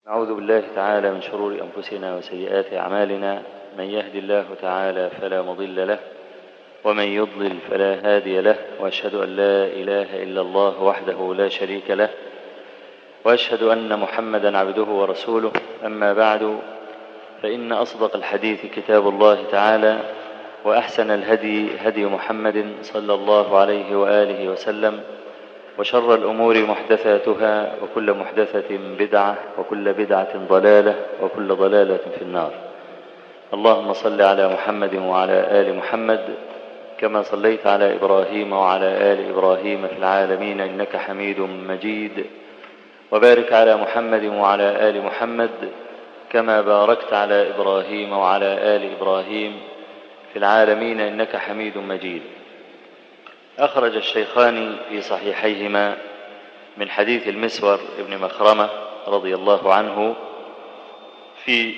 أعوذ بالله تعالى من شرور أنفسنا وسيئات أعمالنا من يهد الله تعالى فلا مضل له ومن يضلل فلا هادي له وأشهد أن لا إله إلا الله وحده لا شريك له وأشهد أن محمدا عبده ورسوله أما بعد فإن أصدق الحديث كتاب الله تعالى وأحسن الهدي هدي محمد صلى الله عليه وآله وسلم وشر الأمور محدثاتها وكل محدثة بدعة وكل بدعة ضلالة وكل ضلالة في النار اللهم صل على محمد وعلى آل محمد كما صليت على إبراهيم وعلى آل إبراهيم في العالمين إنك حميد مجيد وبارك على محمد وعلى آل محمد كما باركت على إبراهيم وعلى آل إبراهيم في العالمين إنك حميد مجيد أخرج الشيخان في صحيحيهما من حديث المسور ابن مخرمة رضي الله عنه في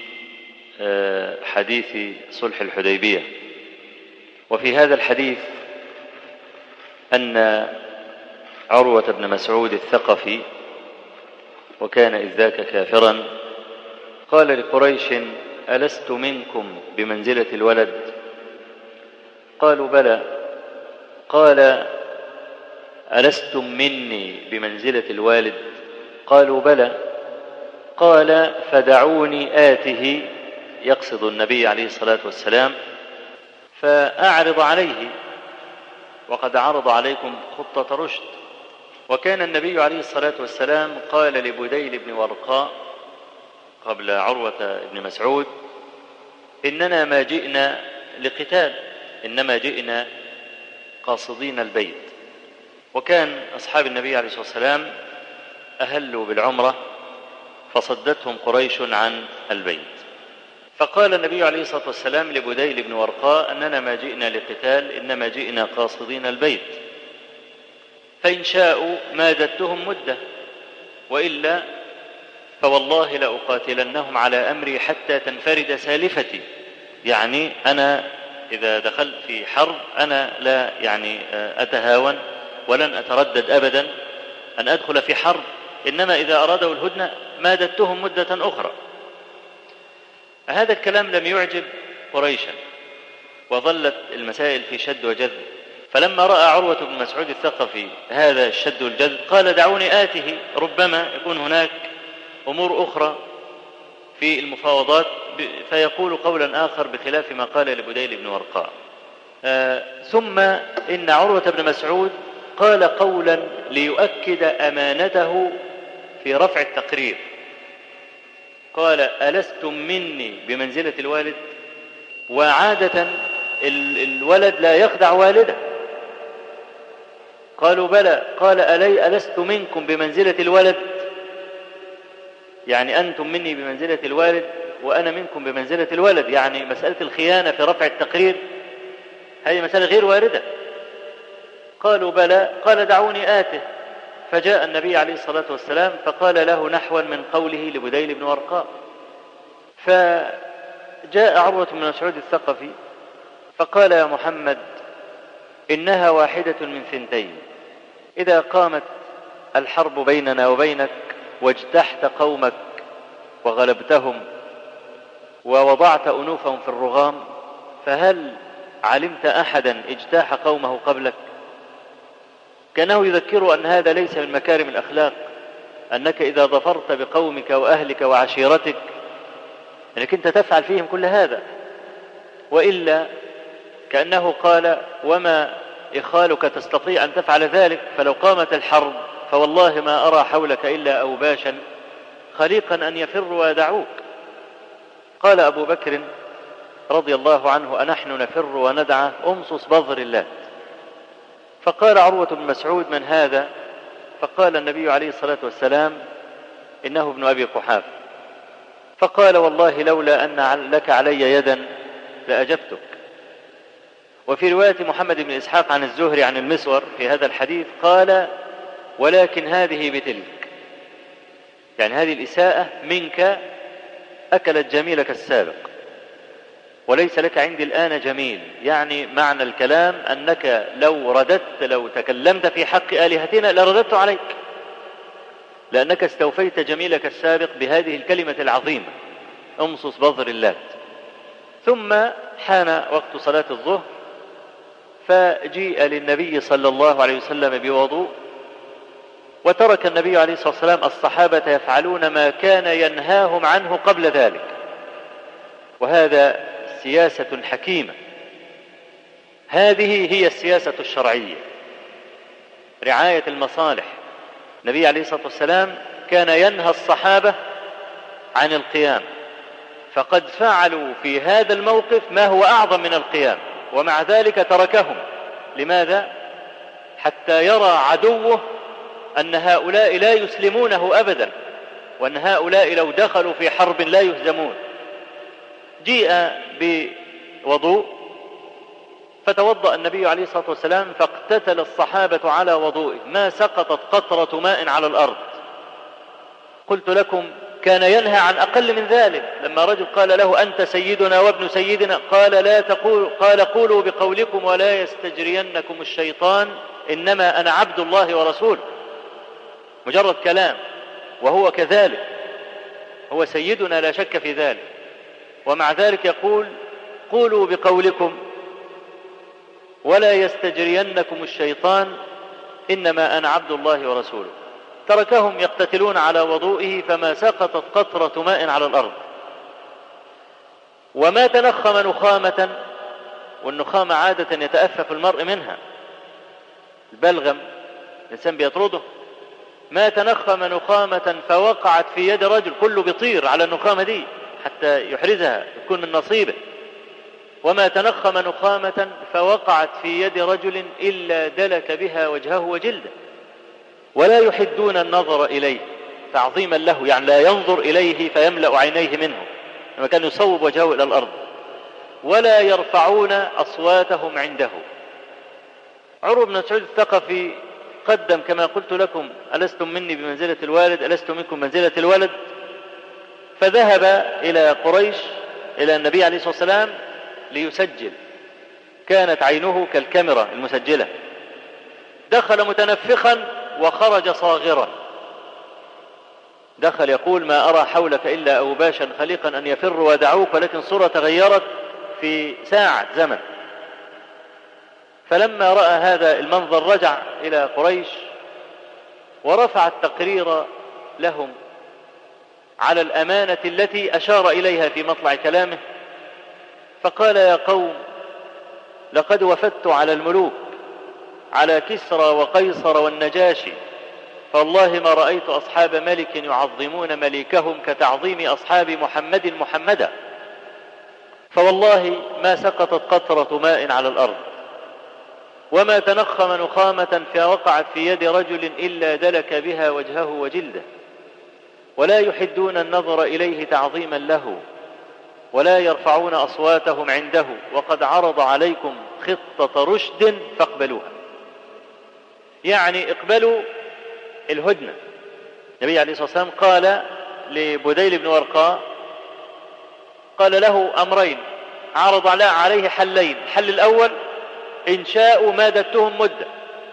حديث صلح الحديبية وفي هذا الحديث أن عروة بن مسعود الثقفي وكان إذ ذاك كافرا قال لقريش ألست منكم بمنزلة الولد قالوا بلى قال ألستم مني بمنزلة الوالد قالوا بلى قال فدعوني آته يقصد النبي عليه الصلاة والسلام فأعرض عليه وقد عرض عليكم خطة رشد وكان النبي عليه الصلاة والسلام قال لبديل بن ورقاء قبل عروة بن مسعود إننا ما جئنا لقتال إنما جئنا قاصدين البيت وكان أصحاب النبي عليه الصلاة والسلام أهلوا بالعمرة فصدتهم قريش عن البيت فقال النبي عليه الصلاة والسلام لبديل بن ورقاء أننا ما جئنا لقتال إنما جئنا قاصدين البيت فإن شاءوا مادتهم مدة وإلا فوالله لأقاتلنهم على أمري حتى تنفرد سالفتي يعني أنا إذا دخلت في حرب أنا لا يعني أتهاون ولن أتردد أبدا أن أدخل في حرب إنما إذا أرادوا الهدنة مادتهم مدة أخرى هذا الكلام لم يعجب قريشا وظلت المسائل في شد وجذب فلما رأى عروة بن مسعود الثقفي هذا الشد والجذب قال دعوني آته ربما يكون هناك أمور أخرى في المفاوضات فيقول قولا آخر بخلاف ما قال لبديل بن ورقاء آه ثم إن عروة بن مسعود قال قولا ليؤكد أمانته في رفع التقرير قال ألستم مني بمنزلة الوالد وعادة الولد لا يخدع والده قالوا بلى قال ألي ألست منكم بمنزلة الولد يعني أنتم مني بمنزلة الوالد وأنا منكم بمنزلة الولد يعني مسألة الخيانة في رفع التقرير هذه مسألة غير واردة قالوا بلى قال دعوني آته فجاء النبي عليه الصلاة والسلام فقال له نحوا من قوله لبديل بن ورقاء فجاء عروة بن مسعود الثقفي فقال يا محمد إنها واحدة من ثنتين إذا قامت الحرب بيننا وبينك واجتحت قومك وغلبتهم ووضعت أنوفهم في الرغام فهل علمت أحدا اجتاح قومه قبلك كانه يذكر أن هذا ليس من مكارم الأخلاق أنك إذا ظفرت بقومك وأهلك وعشيرتك أنك أنت تفعل فيهم كل هذا وإلا كأنه قال وما إخالك تستطيع أن تفعل ذلك فلو قامت الحرب فوالله ما أرى حولك إلا أوباشا خليقا أن يفروا ويدعوك قال أبو بكر رضي الله عنه أنحن نفر وندعى أمصص بظر الله فقال عروة بن مسعود من هذا فقال النبي عليه الصلاة والسلام إنه ابن أبي قحاف فقال والله لولا أن لك علي يدا لأجبتك وفي رواية محمد بن إسحاق عن الزهري عن المسور في هذا الحديث قال ولكن هذه بتلك يعني هذه الإساءة منك أكلت جميلك السابق وليس لك عندي الآن جميل يعني معنى الكلام أنك لو رددت لو تكلمت في حق آلهتنا لرددت عليك لأنك استوفيت جميلك السابق بهذه الكلمة العظيمة امصص بظر اللات ثم حان وقت صلاة الظهر فجيء للنبي صلى الله عليه وسلم بوضوء وترك النبي عليه الصلاة والسلام الصحابة يفعلون ما كان ينهاهم عنه قبل ذلك وهذا سياسة حكيمة هذه هي السياسة الشرعية رعاية المصالح النبي عليه الصلاة والسلام كان ينهى الصحابة عن القيام فقد فعلوا في هذا الموقف ما هو أعظم من القيام ومع ذلك تركهم لماذا؟ حتى يرى عدوه أن هؤلاء لا يسلمونه أبدا وأن هؤلاء لو دخلوا في حرب لا يهزمون جيء بوضوء فتوضأ النبي عليه الصلاة والسلام فاقتتل الصحابة على وضوئه ما سقطت قطرة ماء على الأرض قلت لكم كان ينهى عن أقل من ذلك لما رجل قال له أنت سيدنا وابن سيدنا قال لا تقول قال قولوا بقولكم ولا يستجرينكم الشيطان إنما أنا عبد الله ورسوله مجرد كلام وهو كذلك هو سيدنا لا شك في ذلك ومع ذلك يقول قولوا بقولكم ولا يستجرينكم الشيطان إنما أنا عبد الله ورسوله تركهم يقتتلون على وضوئه فما سقطت قطرة ماء على الأرض وما تنخم نخامة والنخامة عادة يتأفف المرء منها البلغم الإنسان بيطرده ما تنخم نخامة فوقعت في يد رجل كله بيطير على النخامة دي حتى يحرزها تكون من نصيبه وما تنخم نخامة فوقعت في يد رجل إلا دلك بها وجهه وجلده ولا يحدون النظر إليه تعظيما له يعني لا ينظر إليه فيملأ عينيه منه لما كان يصوب وجهه إلى الأرض ولا يرفعون أصواتهم عنده عروة بن مسعود الثقفي قدم كما قلت لكم ألستم مني بمنزلة الوالد ألست منكم منزلة الولد فذهب إلى قريش إلى النبي عليه الصلاة والسلام ليسجل كانت عينه كالكاميرا المسجلة دخل متنفخا وخرج صاغرا دخل يقول ما أرى حولك إلا أوباشا خليقا أن يفروا ودعوك ولكن صورة تغيرت في ساعة زمن فلما رأى هذا المنظر رجع إلى قريش ورفع التقرير لهم على الأمانة التي أشار إليها في مطلع كلامه فقال يا قوم لقد وفدت على الملوك على كسرى وقيصر والنجاشي فالله ما رأيت أصحاب ملك يعظمون مليكهم كتعظيم أصحاب محمد محمدا فوالله ما سقطت قطرة ماء على الأرض وما تنخم نخامة فوقعت في يد رجل إلا دلك بها وجهه وجلده ولا يحدون النظر إليه تعظيما له ولا يرفعون أصواتهم عنده وقد عرض عليكم خطة رشد فاقبلوها يعني اقبلوا الهدنة النبي عليه الصلاة والسلام قال لبديل بن ورقاء قال له أمرين عرض عليه حلين الحل الأول إن شاءوا مادتهم مدة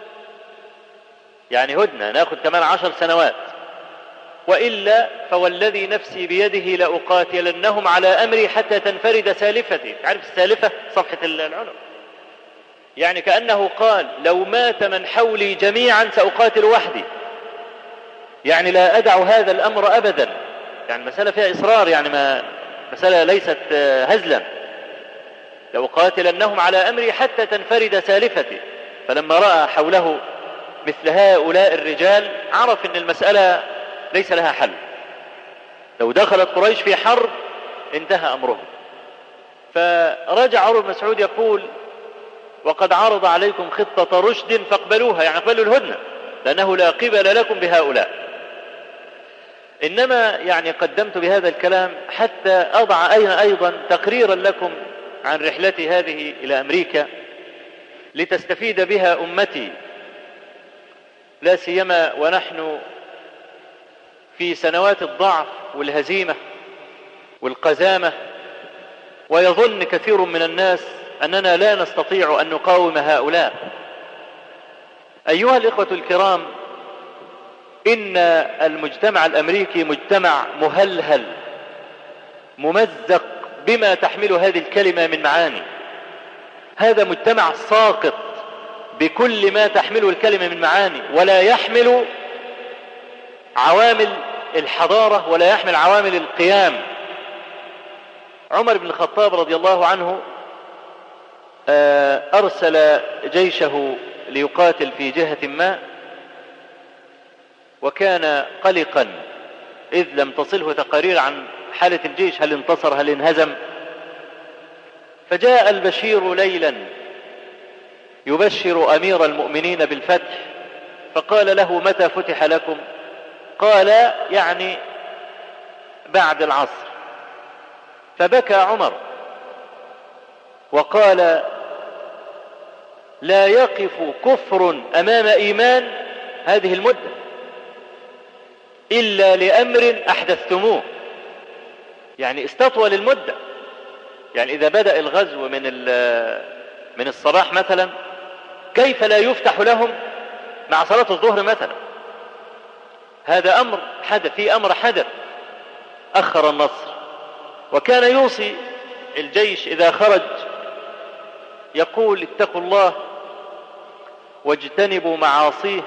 يعني هدنة ناخذ كمان عشر سنوات وإلا فوالذي نفسي بيده لأقاتلنهم على أمري حتى تنفرد سالفتي تعرف السالفة صفحة العنق يعني كأنه قال لو مات من حولي جميعا سأقاتل وحدي يعني لا أدع هذا الأمر أبدا يعني مسألة فيها إصرار يعني ما مسألة ليست هزلا لأقاتلنهم على أمري حتى تنفرد سالفتي فلما رأى حوله مثل هؤلاء الرجال عرف أن المسألة ليس لها حل لو دخلت قريش في حرب انتهى أمرهم فرجع عمر بن مسعود يقول وقد عرض عليكم خطة رشد فاقبلوها يعني اقبلوا الهدنة لأنه لا قبل لكم بهؤلاء إنما يعني قدمت بهذا الكلام حتى أضع أيضا تقريرا لكم عن رحلتي هذه إلى أمريكا لتستفيد بها أمتي لا سيما ونحن في سنوات الضعف والهزيمة والقزامة ويظن كثير من الناس أننا لا نستطيع أن نقاوم هؤلاء أيها الإخوة الكرام إن المجتمع الأمريكي مجتمع مهلهل ممزق بما تحمل هذه الكلمة من معاني هذا مجتمع ساقط بكل ما تحمله الكلمة من معاني ولا يحمل عوامل الحضارة ولا يحمل عوامل القيام عمر بن الخطاب رضي الله عنه أرسل جيشه ليقاتل في جهة ما وكان قلقا إذ لم تصله تقارير عن حالة الجيش هل انتصر هل انهزم فجاء البشير ليلا يبشر أمير المؤمنين بالفتح فقال له متى فتح لكم قال يعني بعد العصر فبكى عمر وقال لا يقف كفر أمام إيمان هذه المدة إلا لأمر أحدثتموه يعني استطول المدة يعني إذا بدأ الغزو من من الصباح مثلا كيف لا يفتح لهم مع صلاة الظهر مثلا هذا أمر حدث في أمر حدث أخر النصر وكان يوصي الجيش إذا خرج يقول اتقوا الله واجتنبوا معاصيه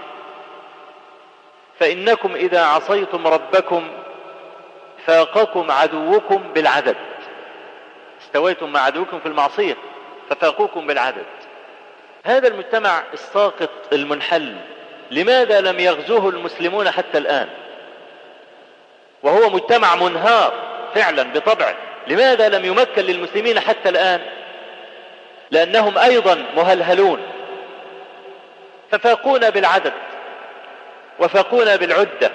فإنكم إذا عصيتم ربكم فاقكم عدوكم بالعدد استويتم مع عدوكم في المعصية ففاقوكم بالعدد هذا المجتمع الساقط المنحل لماذا لم يغزوه المسلمون حتى الآن وهو مجتمع منهار فعلا بطبعه لماذا لم يمكن للمسلمين حتى الآن لأنهم أيضا مهلهلون ففاقون بالعدد وفاقون بالعدة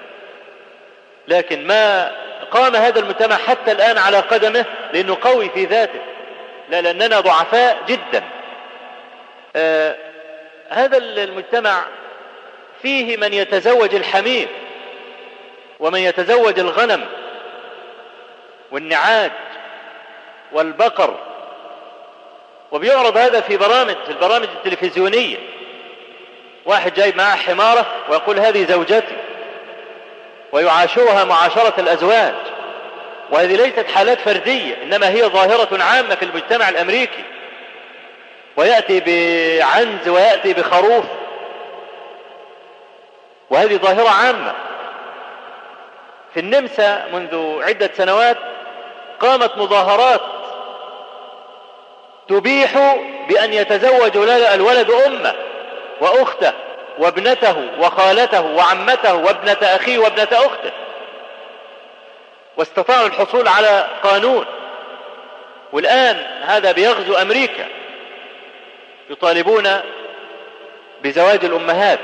لكن ما قام هذا المجتمع حتى الآن على قدمه لأنه قوي في ذاته لا لأننا ضعفاء جدا آه هذا المجتمع فيه من يتزوج الحمير ومن يتزوج الغنم والنعاج والبقر وبيعرض هذا في برامج في البرامج التلفزيونية واحد جايب معاه حمارة ويقول هذه زوجتي ويعاشرها معاشرة الأزواج وهذه ليست حالات فردية إنما هي ظاهرة عامة في المجتمع الأمريكي ويأتي بعنز ويأتي بخروف وهذه ظاهرة عامة في النمسا منذ عدة سنوات قامت مظاهرات تبيح بأن يتزوج الولد أمه وأخته وابنته وخالته وعمته وابنة أخيه وابنة أخته واستطاعوا الحصول على قانون والآن هذا بيغزو أمريكا يطالبون بزواج الأمهات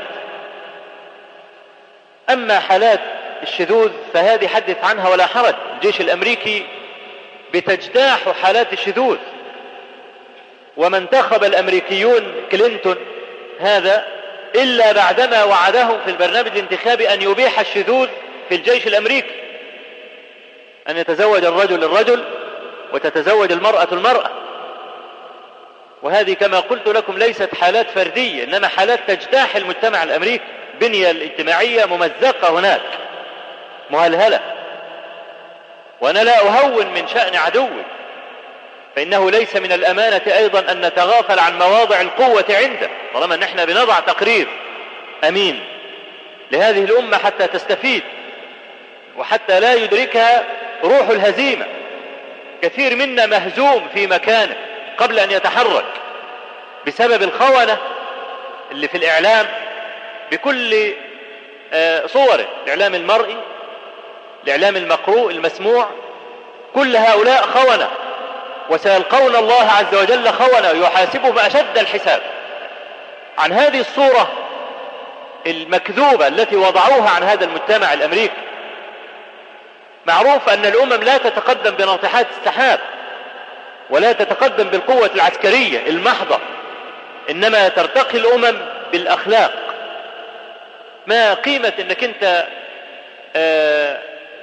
أما حالات الشذوذ فهذه حدث عنها ولا حرج الجيش الأمريكي بتجتاح حالات الشذوذ وما انتخب الأمريكيون كلينتون هذا إلا بعدما وعدهم في البرنامج الانتخابي أن يبيح الشذوذ في الجيش الأمريكي أن يتزوج الرجل الرجل وتتزوج المرأة المرأة وهذه كما قلت لكم ليست حالات فردية إنما حالات تجتاح المجتمع الأمريكي البنية الاجتماعية ممزقة هناك مهلهلة وأنا لا أهون من شأن عدوي فإنه ليس من الأمانة أيضا أن نتغافل عن مواضع القوة عنده طالما أن احنا بنضع تقرير أمين لهذه الأمة حتى تستفيد وحتى لا يدركها روح الهزيمة كثير منا مهزوم في مكانه قبل أن يتحرك بسبب الخونة اللي في الإعلام بكل صوره الإعلام المرئي الإعلام المقروء المسموع كل هؤلاء خونة وسيلقون الله عز وجل خونة يحاسبهم أشد الحساب عن هذه الصورة المكذوبة التي وضعوها عن هذا المجتمع الأمريكي معروف أن الأمم لا تتقدم بناطحات السحاب ولا تتقدم بالقوة العسكرية المحضة إنما ترتقي الأمم بالأخلاق ما قيمة أنك أنت آه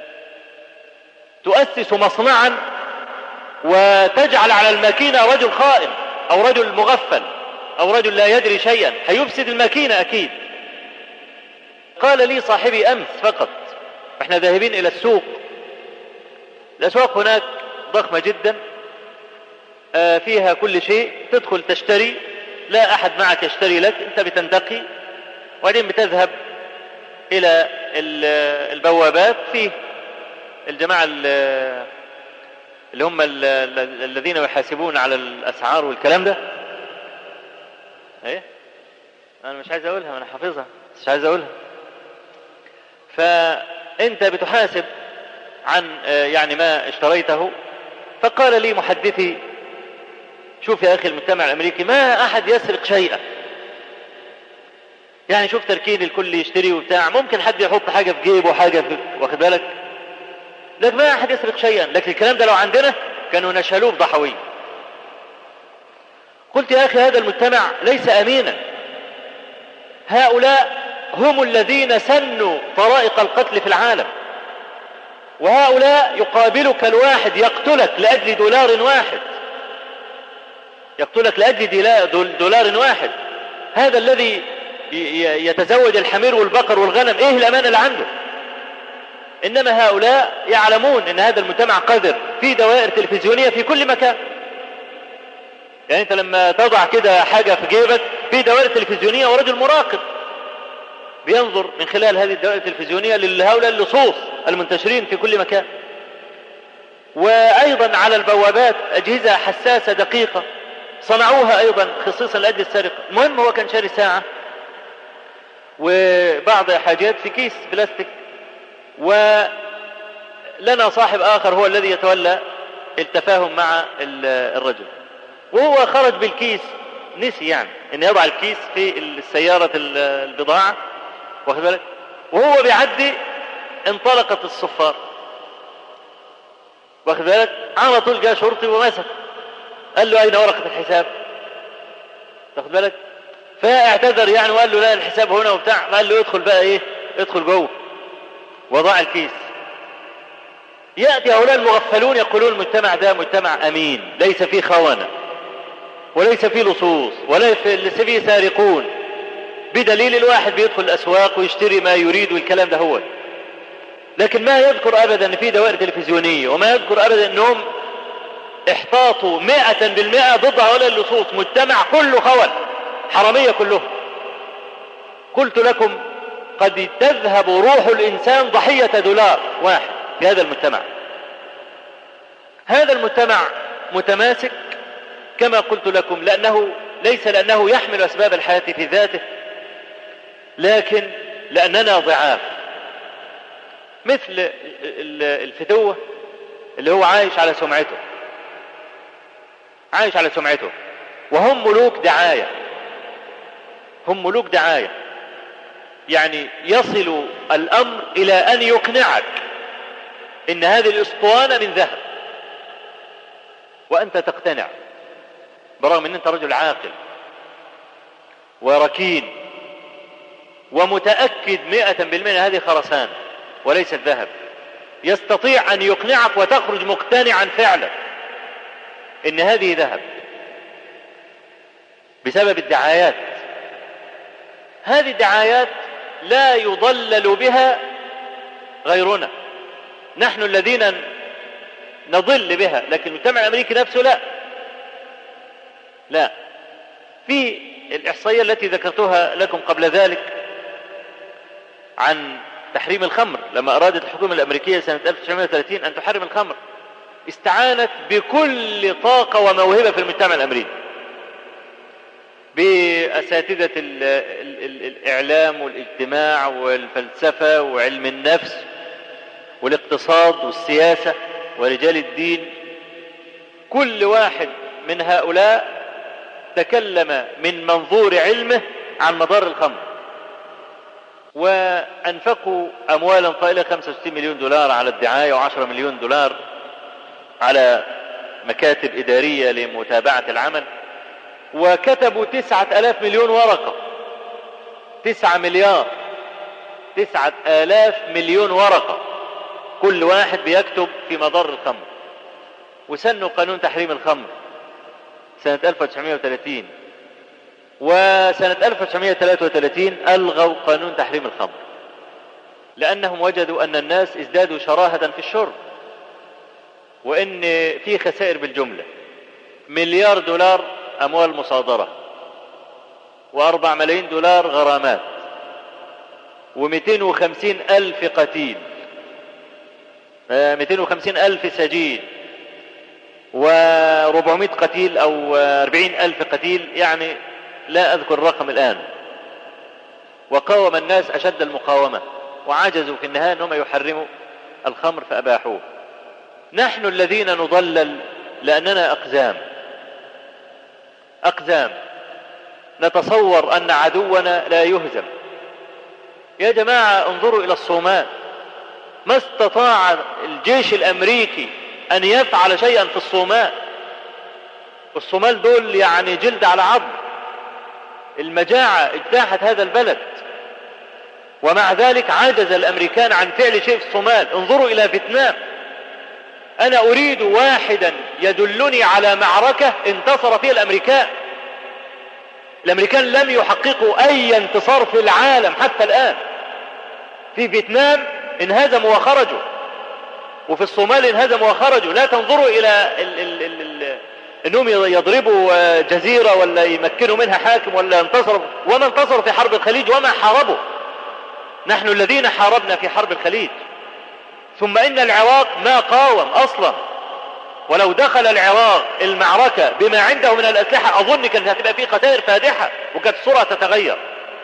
تؤسس مصنعا وتجعل على الماكينة رجل خائن أو رجل مغفل أو رجل لا يدري شيئا هيفسد الماكينة أكيد قال لي صاحبي أمس فقط احنا ذاهبين إلى السوق الأسواق هناك ضخمة جدا آه، فيها كل شيء تدخل تشتري لا أحد معك يشتري لك أنت بتنتقي وبعدين بتذهب إلى البوابات فيه الجماعة اللي هم الذين يحاسبون على الأسعار والكلام ده ايه انا مش عايز اقولها انا حافظها مش عايز اقولها فانت بتحاسب عن آه، يعني ما اشتريته فقال لي محدثي شوف يا اخي المجتمع الامريكي ما احد يسرق شيئا يعني شوف تركين الكل يشتري وبتاع ممكن حد يحط حاجة في جيبه حاجة في واخد بالك لكن ما احد يسرق شيئا لكن الكلام ده لو عندنا كانوا نشلوه بضحويه قلت يا أخي هذا المجتمع ليس أمينا هؤلاء هم الذين سنوا طرائق القتل في العالم وهؤلاء يقابلك الواحد يقتلك لأجل دولار واحد يقتلك لأجل دولار واحد هذا الذي يتزوج الحمير والبقر والغنم ايه الأمان اللي عنده إنما هؤلاء يعلمون أن هذا المجتمع قذر في دوائر تلفزيونية في كل مكان يعني أنت لما تضع كده حاجة في جيبك في دوائر تلفزيونية ورجل مراقب بينظر من خلال هذه الدوائر التلفزيونية لهؤلاء اللصوص المنتشرين في كل مكان وأيضا على البوابات أجهزة حساسة دقيقة صنعوها أيضا خصيصا لأجل السرقة المهم هو كان شاري ساعة وبعض حاجات في كيس بلاستيك ولنا صاحب آخر هو الذي يتولى التفاهم مع الرجل وهو خرج بالكيس نسي يعني ان يضع الكيس في السيارة البضاعة واخد بالك وهو بيعدي انطلقت الصفار واخد بالك على طول جاء شرطي ومسك قال له اين ورقة الحساب واخد بالك فاعتذر يعني وقال له لا الحساب هنا وبتاع قال له ادخل بقى ايه ادخل جوه وضع الكيس يأتي هؤلاء المغفلون يقولون المجتمع ده مجتمع أمين ليس فيه خونة وليس فيه لصوص وليس فيه سارقون بدليل الواحد بيدخل الأسواق ويشتري ما يريد والكلام ده هو لكن ما يذكر أبدا أن في دوائر تلفزيونية وما يذكر أبدا أنهم احتاطوا مئة بالمئة ضد هؤلاء اللصوص مجتمع كله خول حرامية كلهم قلت لكم قد تذهب روح الإنسان ضحية دولار واحد في هذا المجتمع هذا المجتمع متماسك كما قلت لكم لأنه ليس لأنه يحمل أسباب الحياة في ذاته لكن لأننا ضعاف مثل الفتوة اللي هو عايش على سمعته عايش على سمعته وهم ملوك دعاية هم ملوك دعاية يعني يصل الأمر إلى أن يقنعك إن هذه الإسطوانة من ذهب وأنت تقتنع برغم أن أنت رجل عاقل وركين ومتأكد مئة بالمئة هذه خرسان وليست ذهب يستطيع أن يقنعك وتخرج مقتنعا فعلا إن هذه ذهب بسبب الدعايات هذه الدعايات لا يضلل بها غيرنا نحن الذين نضل بها لكن المجتمع الأمريكي نفسه لا لا في الإحصائية التي ذكرتها لكم قبل ذلك عن تحريم الخمر لما أرادت الحكومة الأمريكية سنة 1930 أن تحرم الخمر استعانت بكل طاقة وموهبة في المجتمع الأمريكي بأساتذة الإعلام والاجتماع والفلسفة وعلم النفس والاقتصاد والسياسة ورجال الدين كل واحد من هؤلاء تكلم من منظور علمه عن مدار الخمر وأنفقوا أموالا طائلة 65 مليون دولار على الدعاية و10 مليون دولار على مكاتب إدارية لمتابعة العمل وكتبوا تسعة آلاف مليون ورقة تسعة مليار تسعة آلاف مليون ورقة كل واحد بيكتب في مضر الخمر وسنوا قانون تحريم الخمر سنة 1930 وسنة 1933 ألغوا قانون تحريم الخمر لأنهم وجدوا أن الناس ازدادوا شراهة في الشرب وإن في خسائر بالجملة مليار دولار أموال مصادرة وأربع ملايين دولار غرامات ومئتين وخمسين ألف قتيل مئتين وخمسين ألف سجين وربعمائة قتيل أو أربعين ألف قتيل يعني لا أذكر الرقم الآن وقاوم الناس أشد المقاومة وعجزوا في النهاية أنهم يحرموا الخمر فأباحوه نحن الذين نضلل لأننا أقزام أقزام نتصور أن عدونا لا يهزم يا جماعة انظروا إلى الصومال ما استطاع الجيش الأمريكي أن يفعل شيئا في الصومال والصومال دول يعني جلد على عظم المجاعة اجتاحت هذا البلد ومع ذلك عجز الأمريكان عن فعل شيء في الصومال انظروا إلى فيتنام أنا أريد واحدا يدلني على معركة انتصر فيها الأمريكان الأمريكان لم يحققوا أي انتصار في العالم حتى الآن في فيتنام انهزموا وخرجوا وفي الصومال انهزموا وخرجوا لا تنظروا إلى ال ال ال ال انهم يضربوا جزيرة ولا يمكنوا منها حاكم ولا انتصروا وما انتصروا في حرب الخليج وما حاربوا نحن الذين حاربنا في حرب الخليج ثم ان العراق ما قاوم اصلا ولو دخل العراق المعركة بما عنده من الاسلحة اظن كانت هتبقى فيه خسائر فادحة وكانت السرعة تتغير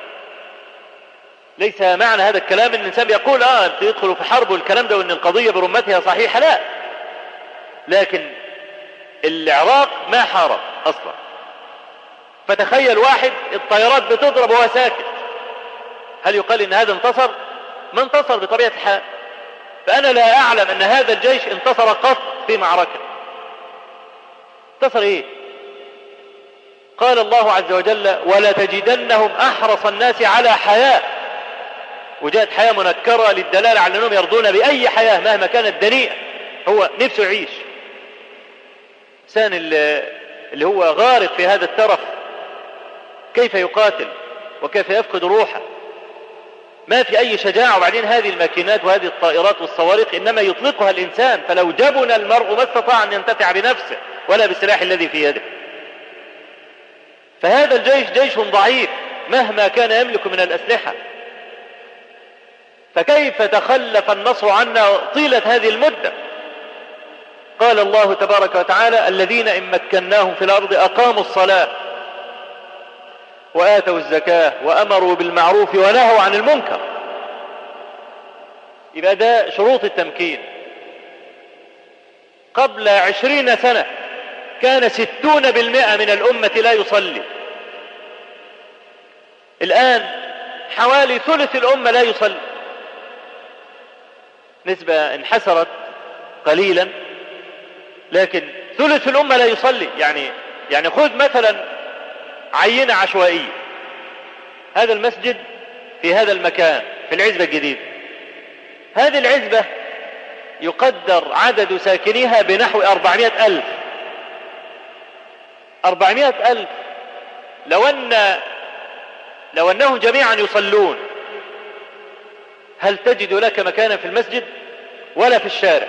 ليس معنى هذا الكلام ان الانسان يقول اه يدخلوا في حرب والكلام ده وان القضية برمتها صحيحة لا لكن العراق ما حارب اصلا فتخيل واحد الطيارات بتضرب وهو ساكت هل يقال ان هذا انتصر ما انتصر بطبيعة الحال فانا لا اعلم ان هذا الجيش انتصر قط في معركة انتصر ايه قال الله عز وجل ولا تجدنهم احرص الناس على حياة وجاءت حياة منكرة للدلالة على انهم يرضون باي حياة مهما كانت دنيئة هو نفسه يعيش الإنسان اللي هو غارق في هذا الترف كيف يقاتل وكيف يفقد روحه ما في أي شجاعة وبعدين هذه الماكينات وهذه الطائرات والصواريخ إنما يطلقها الإنسان فلو جبن المرء ما استطاع أن ينتفع بنفسه ولا بالسلاح الذي في يده فهذا الجيش جيش ضعيف مهما كان يملك من الأسلحة فكيف تخلف النصر عنا طيلة هذه المدة قال الله تبارك وتعالى الذين إن مكناهم في الأرض أقاموا الصلاة وآتوا الزكاة وأمروا بالمعروف ونهوا عن المنكر يبقى ده شروط التمكين قبل عشرين سنة كان ستون بالمئة من الأمة لا يصلي الآن حوالي ثلث الأمة لا يصلي نسبة انحسرت قليلا لكن ثلث الأمة لا يصلي يعني يعني خذ مثلا عينة عشوائية هذا المسجد في هذا المكان في العزبة الجديدة هذه العزبة يقدر عدد ساكنيها بنحو أربعمائة ألف أربعمائة ألف لو أن لو أنهم جميعا يصلون هل تجد لك مكانا في المسجد ولا في الشارع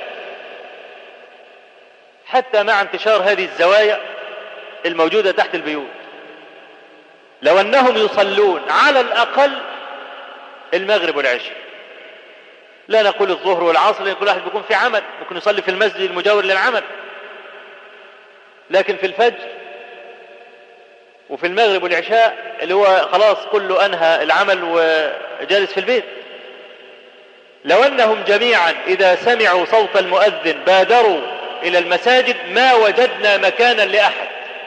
حتى مع انتشار هذه الزوايا الموجودة تحت البيوت لو أنهم يصلون على الأقل المغرب والعشاء لا نقول الظهر والعصر لأن كل واحد بيكون في عمل ممكن يصلي في المسجد المجاور للعمل لكن في الفجر وفي المغرب والعشاء اللي هو خلاص كله أنهى العمل وجالس في البيت لو أنهم جميعا إذا سمعوا صوت المؤذن بادروا إلى المساجد ما وجدنا مكانا لأحد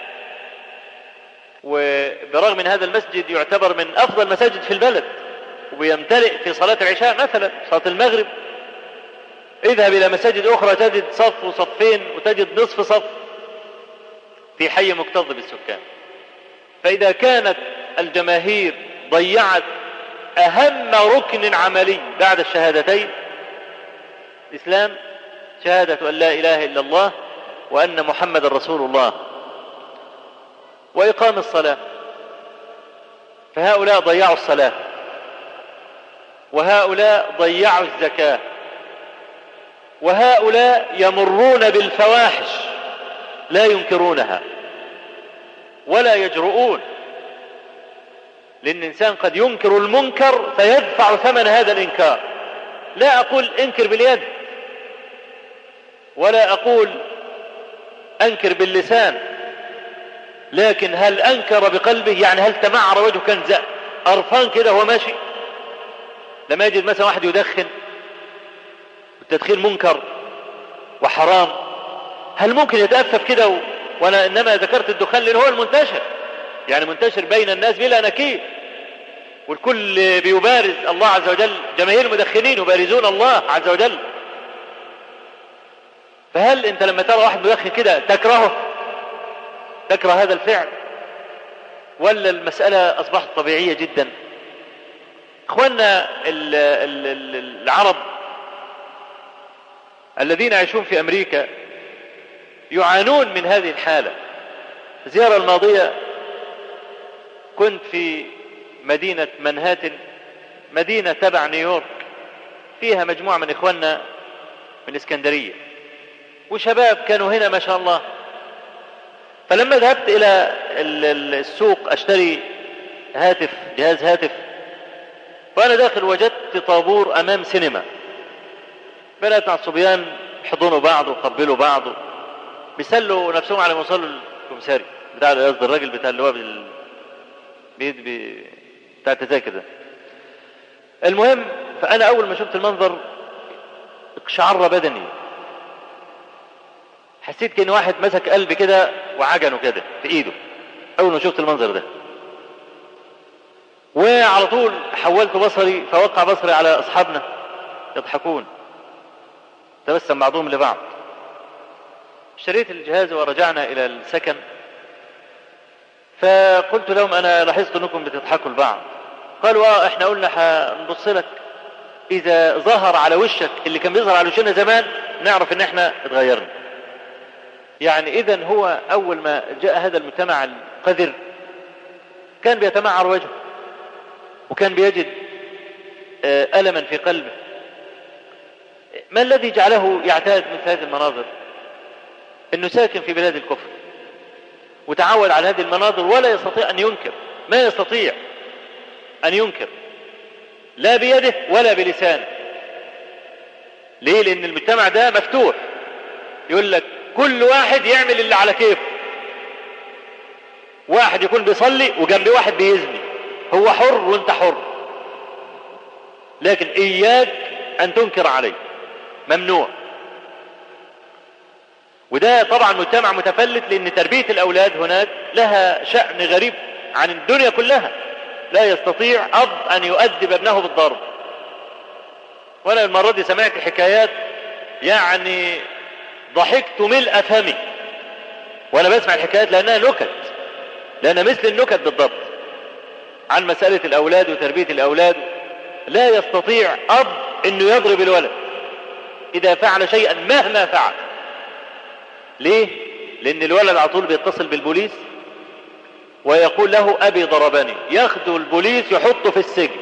وبرغم من هذا المسجد يعتبر من أفضل مساجد في البلد ويمتلئ في صلاة العشاء مثلا صلاة المغرب اذهب إلى مساجد أخرى تجد صف وصفين وتجد نصف صف في حي مكتظ بالسكان فإذا كانت الجماهير ضيعت أهم ركن عملي بعد الشهادتين الإسلام شهادة أن لا إله إلا الله وأن محمد رسول الله وإقام الصلاة فهؤلاء ضيعوا الصلاة وهؤلاء ضيعوا الزكاة وهؤلاء يمرون بالفواحش لا ينكرونها ولا يجرؤون لأن الإنسان قد ينكر المنكر فيدفع ثمن هذا الإنكار لا أقول انكر باليد ولا أقول أنكر باللسان لكن هل أنكر بقلبه يعني هل تمعر وجهه كان قرفان كده وهو ماشي لما يجد مثلا واحد يدخن التدخين منكر وحرام هل ممكن يتأفف كده و... وانا انما ذكرت الدخان لان هو المنتشر يعني منتشر بين الناس بلا نكير والكل بيبارز الله عز وجل جماهير المدخنين يبارزون الله عز وجل فهل انت لما ترى واحد مدخن كده تكرهه تكره هذا الفعل ولا المسألة أصبحت طبيعية جدا اخواننا العرب الذين يعيشون في أمريكا يعانون من هذه الحالة الزيارة الماضية كنت في مدينة منهاتن مدينة تبع نيويورك فيها مجموعة من إخواننا من اسكندرية وشباب كانوا هنا ما شاء الله فلما ذهبت إلى السوق أشتري هاتف جهاز هاتف وأنا داخل وجدت طابور أمام سينما بنات مع الصبيان يحضنوا بعض وقبلوا بعض بيسلوا نفسهم على ما يوصلوا الكمساري بتاع قصدي الراجل بتاع اللي هو بال... بيد بي... بتاع التذاكر ده المهم فأنا أول ما شفت المنظر اقشعر بدني حسيت كأن واحد مسك قلبي كده وعجنه كده في ايده اول ما شفت المنظر ده وعلى طول حولت بصري فوقع بصري على اصحابنا يضحكون تبسم بعضهم لبعض اشتريت الجهاز ورجعنا الى السكن فقلت لهم انا لاحظت انكم بتضحكوا لبعض قالوا اه احنا قلنا هنبص لك اذا ظهر على وشك اللي كان بيظهر على وشنا زمان نعرف ان احنا اتغيرنا يعني اذا هو اول ما جاء هذا المجتمع القذر كان بيتمعر وجهه وكان بيجد ألما في قلبه ما الذي جعله يعتاد مثل هذه المناظر انه ساكن في بلاد الكفر وتعود على هذه المناظر ولا يستطيع ان ينكر ما يستطيع ان ينكر لا بيده ولا بلسانه ليه لان المجتمع ده مفتوح يقول لك كل واحد يعمل اللي على كيفه واحد يكون بيصلي وجنبه واحد بيزني هو حر وانت حر لكن اياك ان تنكر عليه ممنوع وده طبعا مجتمع متفلت لان تربية الاولاد هناك لها شأن غريب عن الدنيا كلها لا يستطيع اب ان يؤدب ابنه بالضرب وانا المرة دي سمعت حكايات يعني ضحكت ملء فمي وانا بسمع الحكايات لانها نكت لانها مثل النكت بالضبط عن مسألة الاولاد وتربية الاولاد لا يستطيع اب انه يضرب الولد اذا فعل شيئا مهما فعل ليه لان الولد على طول بيتصل بالبوليس ويقول له ابي ضربني ياخده البوليس يحطه في السجن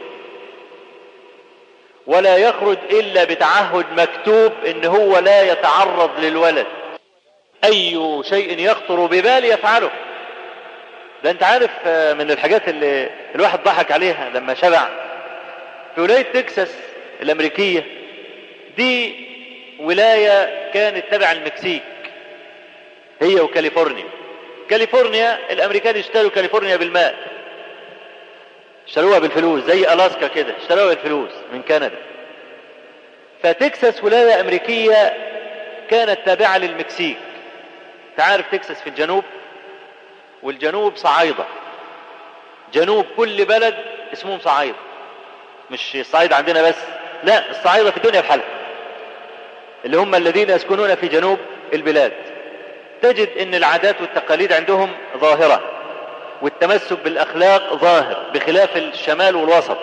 ولا يخرج الا بتعهد مكتوب ان هو لا يتعرض للولد اي شيء يخطر ببال يفعله ده انت عارف من الحاجات اللي الواحد ضحك عليها لما شبع في ولاية تكساس الامريكية دي ولاية كانت تبع المكسيك هي وكاليفورنيا كاليفورنيا الامريكان اشتروا كاليفورنيا بالماء اشتروها بالفلوس زي الاسكا كده اشتروها بالفلوس من كندا فتكساس ولاية امريكية كانت تابعة للمكسيك تعرف تكساس في الجنوب والجنوب صعايدة جنوب كل بلد اسمهم صعايدة مش الصعيد عندنا بس لا الصعايدة في الدنيا بحالها اللي هم الذين يسكنون في جنوب البلاد تجد ان العادات والتقاليد عندهم ظاهرة والتمسك بالاخلاق ظاهر بخلاف الشمال والوسط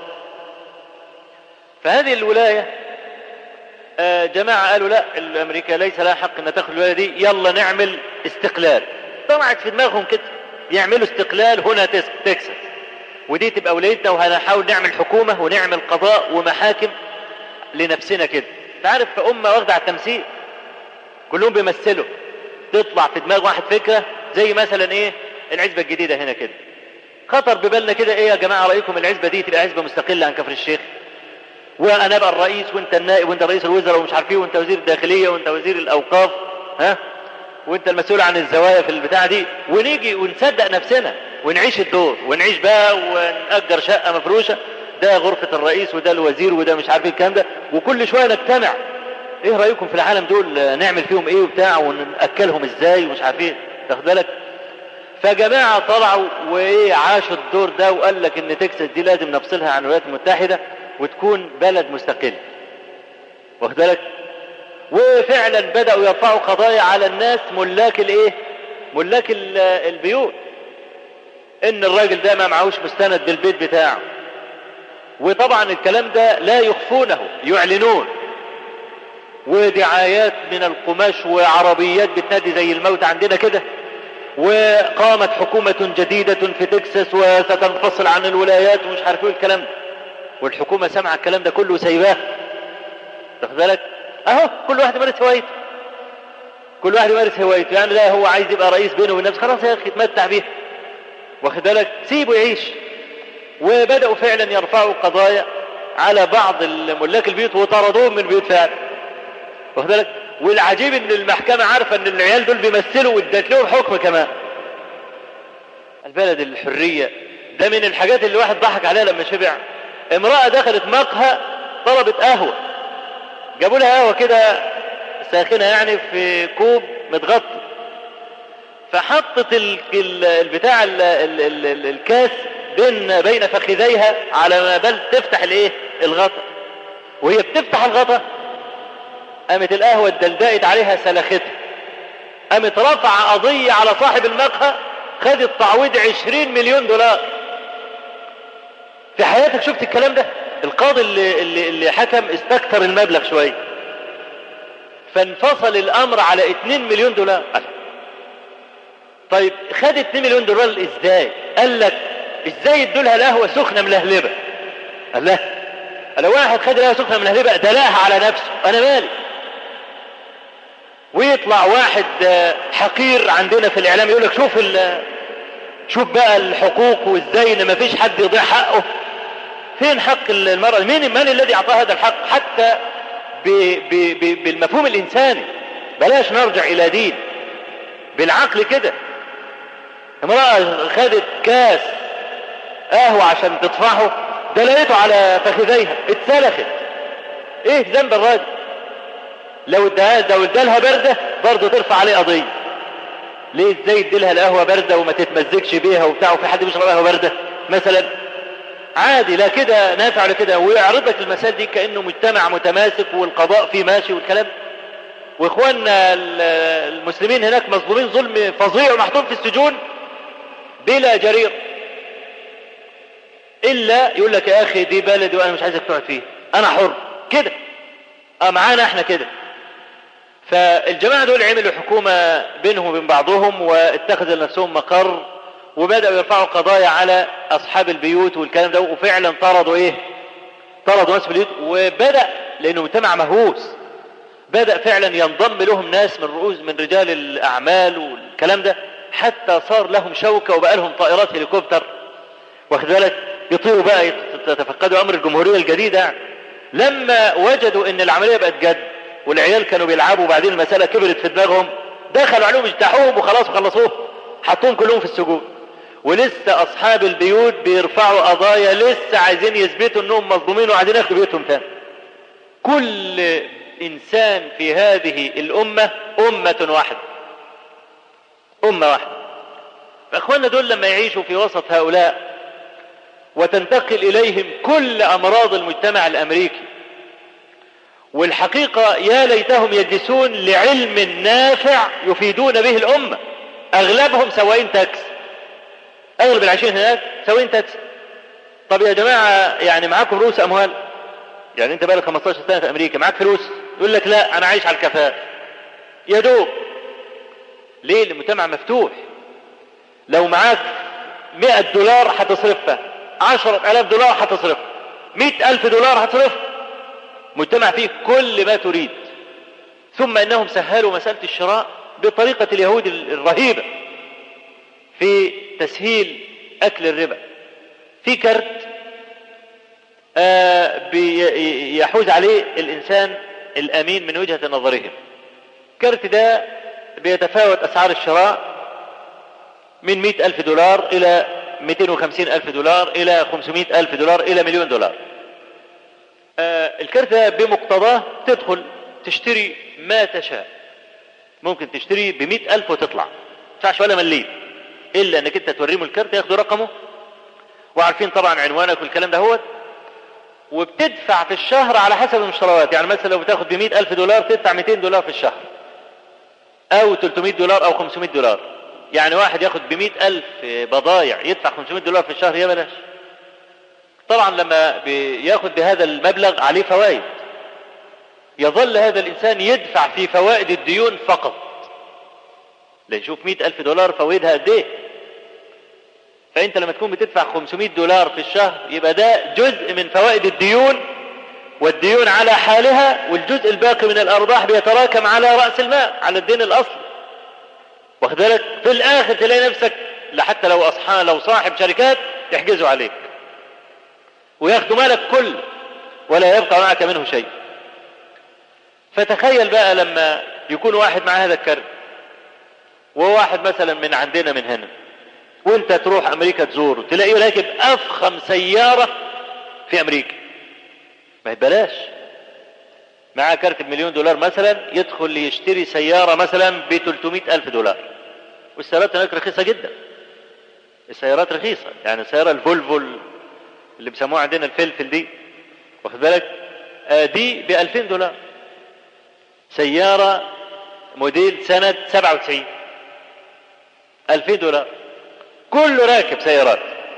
فهذه الولاية جماعة قالوا لا الامريكا ليس لها حق ان تاخذ الولاية دي يلا نعمل استقلال طلعت في دماغهم كده يعملوا استقلال هنا تكساس ودي تبقى ولايتنا وهنحاول نعمل حكومة ونعمل قضاء ومحاكم لنفسنا كده تعرف في أمة واخدة على التمثيل كلهم بيمثلوا تطلع في دماغ واحد فكرة زي مثلا ايه العزبة الجديدة هنا كده خطر ببالنا كده ايه يا جماعة رأيكم العزبة دي تبقى عزبة مستقلة عن كفر الشيخ وانا ابقى الرئيس وانت النائب وانت رئيس الوزراء ومش عارف ايه وانت وزير الداخلية وانت وزير الاوقاف ها وانت المسؤول عن الزوايا في البتاع دي ونيجي ونصدق نفسنا ونعيش الدور ونعيش بقى ونأجر شقة مفروشة ده غرفة الرئيس وده الوزير وده مش عارف ايه الكلام ده وكل شوية نجتمع ايه رأيكم في العالم دول نعمل فيهم ايه وبتاع ونأكلهم ازاي ومش عارف ايه تاخد بالك فجماعة طلعوا وايه عاشوا الدور ده وقال لك ان تكساس دي لازم نفصلها عن الولايات المتحدة وتكون بلد مستقل واخد بالك وفعلا بدأوا يرفعوا قضايا على الناس ملاك الايه ملاك البيوت ان الراجل ده ما معهوش مستند بالبيت بتاعه وطبعا الكلام ده لا يخفونه يعلنون ودعايات من القماش وعربيات بتنادي زي الموت عندنا كده وقامت حكومة جديدة في تكساس وستنفصل عن الولايات ومش عارف ايه الكلام ده والحكومة سمع الكلام ده كله سايباه تاخد بالك اهو كل واحد يمارس هوايته كل واحد يمارس هوايته يعني لا هو عايز يبقى رئيس بينه وبين نفسه خلاص يا اخي اتمتع بيها واخد بالك سيبه يعيش وبدأوا فعلا يرفعوا قضايا على بعض الملاك البيوت وطردوهم من بيوت فعلا واخد بالك والعجيب ان المحكمة عارفة ان العيال دول بيمثلوا وادت لهم حكم كمان البلد الحرية ده من الحاجات اللي واحد ضحك عليها لما شبع امرأة دخلت مقهى طلبت قهوة جابوا لها قهوة كده ساخنة يعني في كوب متغطي فحطت البتاع ال ال ال ال الكاس بين بين فخذيها على ما بل تفتح الايه الغطا وهي بتفتح الغطا قامت القهوة اتدلدقت عليها سلختها قامت رفع قضية على صاحب المقهى خدت تعويض عشرين مليون دولار في حياتك شفت الكلام ده القاضي اللي, اللي, اللي حكم استكتر المبلغ شوية فانفصل الامر على 2 مليون دولار طيب خد 2 مليون دولار ازاي قال لك ازاي ادوا لها القهوه سخنه ملهلبه قال لا لو واحد خد القهوه سخنه ملهلبه دلاها على نفسه انا مالي ويطلع واحد حقير عندنا في الاعلام يقول لك شوف شوف بقى الحقوق وازاي ان مفيش حد يضيع حقه فين حق المرأة مين من الذي اعطاه هذا الحق حتى ب ب ب بالمفهوم الانساني بلاش نرجع الى دين بالعقل كده امرأة خدت كاس قهوة عشان تطفحه دلقته على فخذيها اتسلخت ايه ذنب الراجل لو اداها لو ادالها باردة برضه ترفع عليه قضية ليه ازاي اديلها القهوة باردة وما تتمزجش بيها وبتاع وفي حد بيشرب قهوة باردة مثلا عادي لا كده نافع ولا كده ويعرض لك المسائل دي كانه مجتمع متماسك والقضاء فيه ماشي والكلام واخواننا المسلمين هناك مظلومين ظلم فظيع ومحطوط في السجون بلا جرير الا يقول لك يا اخي دي بلدي وانا مش عايزك تقعد فيه انا حر كده اه معانا احنا كده فالجماعه دول عملوا حكومه بينهم وبين بعضهم واتخذوا لنفسهم مقر وبدأوا يرفعوا قضايا على أصحاب البيوت والكلام ده وفعلا طردوا إيه طردوا ناس في البيوت وبدأ لأنه مجتمع مهووس بدأ فعلا ينضم لهم ناس من رؤوس من رجال الأعمال والكلام ده حتى صار لهم شوكة وبقى لهم طائرات هليكوبتر واخد بالك يطيروا بقى يتفقدوا أمر الجمهورية الجديدة لما وجدوا إن العملية بقت جد والعيال كانوا بيلعبوا وبعدين المسألة كبرت في دماغهم دخلوا عليهم اجتاحوهم وخلاص وخلصوه حطوهم كلهم في السجون ولسه اصحاب البيوت بيرفعوا قضايا لسه عايزين يثبتوا انهم مظلومين وعايزين ياخدوا بيوتهم تاني كل انسان في هذه الامة امة واحدة امة واحدة فاخواننا دول لما يعيشوا في وسط هؤلاء وتنتقل اليهم كل امراض المجتمع الامريكي والحقيقة يا ليتهم يجلسون لعلم نافع يفيدون به الامة اغلبهم سواقين تاكسي اغلب العايشين هناك سواقين تاكسي طب يا جماعة يعني معاكم رؤوس اموال يعني انت بقالك 15 سنة في امريكا معاك فلوس يقول لك لا انا عايش على الكفاف يا دوب ليه المجتمع مفتوح لو معاك 100 دولار هتصرفها عشرة ألاف دولار هتصرف مئة ألف دولار هتصرف مجتمع فيه كل ما تريد ثم أنهم سهلوا مسألة الشراء بطريقة اليهود الرهيبة في تسهيل أكل الربا في كرت آه يحوز عليه الإنسان الأمين من وجهة نظرهم كرت ده بيتفاوت أسعار الشراء من مئة ألف دولار إلى مئتين وخمسين ألف دولار إلى خمسمائة ألف دولار إلى مليون دولار آه الكرت ده بمقتضاه تدخل تشتري ما تشاء ممكن تشتري بمئة ألف وتطلع تدفعش ولا مليم إلا أنك أنت توريهم الكرت ياخدوا رقمه وعارفين طبعا عنوانك والكلام ده هو وبتدفع في الشهر على حسب المشتريات يعني مثلا لو بتاخد بمئة ألف دولار تدفع 200 دولار في الشهر أو 300 دولار أو 500 دولار يعني واحد ياخد بمئة ألف بضايع يدفع 500 دولار في الشهر يا بلاش طبعا لما بياخد بهذا المبلغ عليه فوائد يظل هذا الإنسان يدفع في فوائد الديون فقط لنشوف مئة ألف دولار فوائدها قد ايه فأنت لما تكون بتدفع 500 دولار في الشهر يبقى ده جزء من فوائد الديون والديون على حالها والجزء الباقي من الأرباح بيتراكم على رأس المال على الدين الأصلي واخد بالك في الآخر تلاقي نفسك حتى لو أصحاب لو صاحب شركات يحجزوا عليك وياخدوا مالك كل ولا يبقى معك منه شيء فتخيل بقى لما يكون واحد مع هذا الكرب وواحد مثلا من عندنا من هنا وانت تروح امريكا تزوره تلاقيه راكب افخم سيارة في امريكا ما بلاش معاه كارت بمليون دولار مثلا يدخل يشتري سيارة مثلا ب 300 ألف دولار والسيارات هناك رخيصة جدا السيارات رخيصة يعني السيارة الفولفو اللي بيسموها عندنا الفلفل دي واخد بالك آه دي ب 2000 دولار سيارة موديل سنة 97 2000 دولار كله راكب سيارات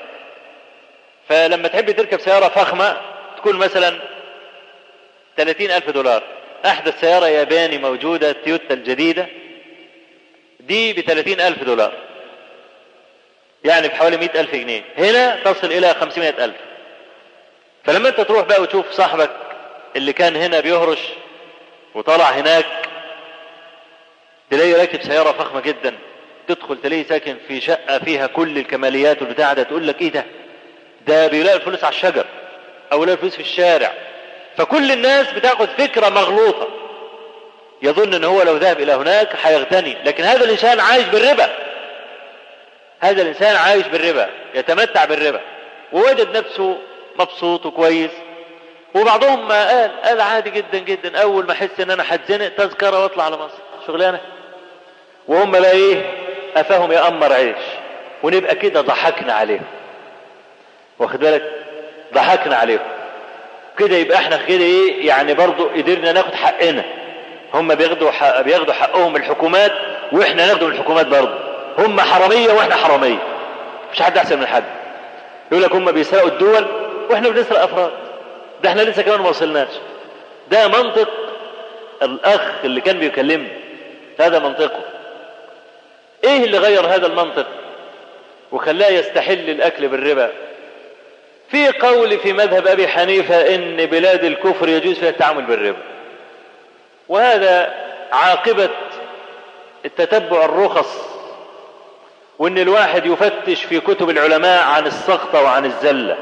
فلما تحب تركب سيارة فخمة تكون مثلا 30 ألف دولار أحدث سيارة ياباني موجودة تويوتا الجديدة دي ب 30 ألف دولار يعني بحوالي 100 ألف جنيه هنا تصل إلى 500 ألف فلما أنت تروح بقى وتشوف صاحبك اللي كان هنا بيهرش وطلع هناك تلاقيه راكب سيارة فخمة جدا تدخل تلاقيه ساكن في شقة فيها كل الكماليات والبتاع ده تقول لك ايه ده ده بيلاقي الفلوس على الشجر او يلاقي الفلوس في الشارع فكل الناس بتاخد فكرة مغلوطة يظن ان هو لو ذهب الى هناك هيغتني لكن هذا الانسان عايش بالربا هذا الانسان عايش بالربا يتمتع بالربا ووجد نفسه مبسوط وكويس وبعضهم ما قال قال عادي جدا جدا اول ما احس ان انا هتزنق تذكره واطلع على مصر شغلانه وهم بقى ايه افاهم يامر عيش ونبقى كده ضحكنا عليهم واخد بالك ضحكنا عليهم كده يبقى احنا كده ايه يعني برضو قدرنا ناخد حقنا هم بياخدوا حق بياخدوا حقهم من الحكومات واحنا ناخده من الحكومات برضو هم حراميه واحنا حراميه مش حد احسن من حد يقول لك هم بيسرقوا الدول واحنا بنسرق افراد ده احنا لسه كمان ما وصلناش ده منطق الاخ اللي كان بيكلمني هذا منطقه ايه اللي غير هذا المنطق وخلاه يستحل الاكل بالربا في قول في مذهب ابي حنيفه ان بلاد الكفر يجوز فيها التعامل بالربا وهذا عاقبه التتبع الرخص وان الواحد يفتش في كتب العلماء عن السخطه وعن الزله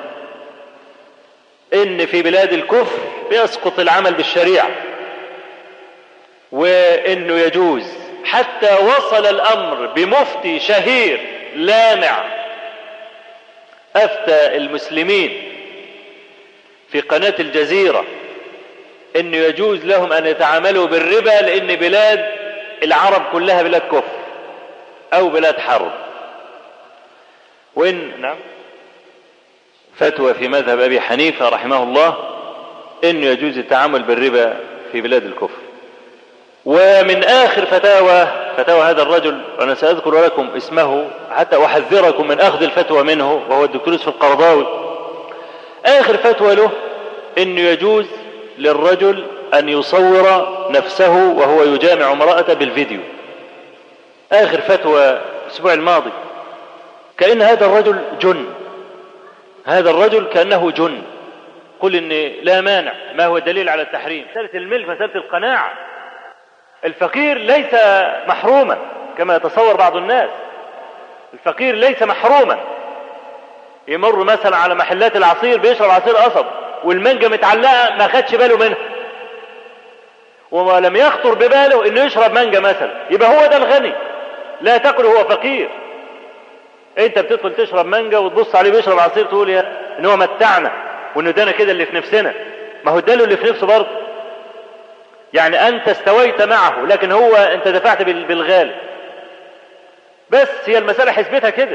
ان في بلاد الكفر بيسقط العمل بالشريعه وانه يجوز حتى وصل الامر بمفتي شهير لامع افتى المسلمين في قناه الجزيره انه يجوز لهم ان يتعاملوا بالربا لان بلاد العرب كلها بلاد كفر او بلاد حرب وان نعم فتوى في مذهب ابي حنيفه رحمه الله انه يجوز التعامل بالربا في بلاد الكفر ومن آخر فتاوى فتاوى هذا الرجل وأنا سأذكر لكم اسمه حتى أحذركم من أخذ الفتوى منه وهو الدكتور يوسف القرضاوي آخر فتوى له أنه يجوز للرجل أن يصور نفسه وهو يجامع امرأة بالفيديو آخر فتوى الأسبوع الماضي كأن هذا الرجل جن هذا الرجل كأنه جن قل إن لا مانع ما هو الدليل على التحريم مسألة الملك مسألة القناعة الفقير ليس محروما كما يتصور بعض الناس الفقير ليس محروما يمر مثلا على محلات العصير بيشرب عصير قصب والمانجا متعلقه ما خدش باله منها وما لم يخطر بباله انه يشرب مانجا مثلا يبقى هو ده الغني لا تقل هو فقير انت بتدخل تشرب مانجا وتبص عليه بيشرب عصير تقول يا ان هو متعنا وانه ده كده اللي في نفسنا ما هو ده اللي في نفسه برضه يعني انت استويت معه لكن هو انت دفعت بالغالي بس هي المسألة حسبتها كده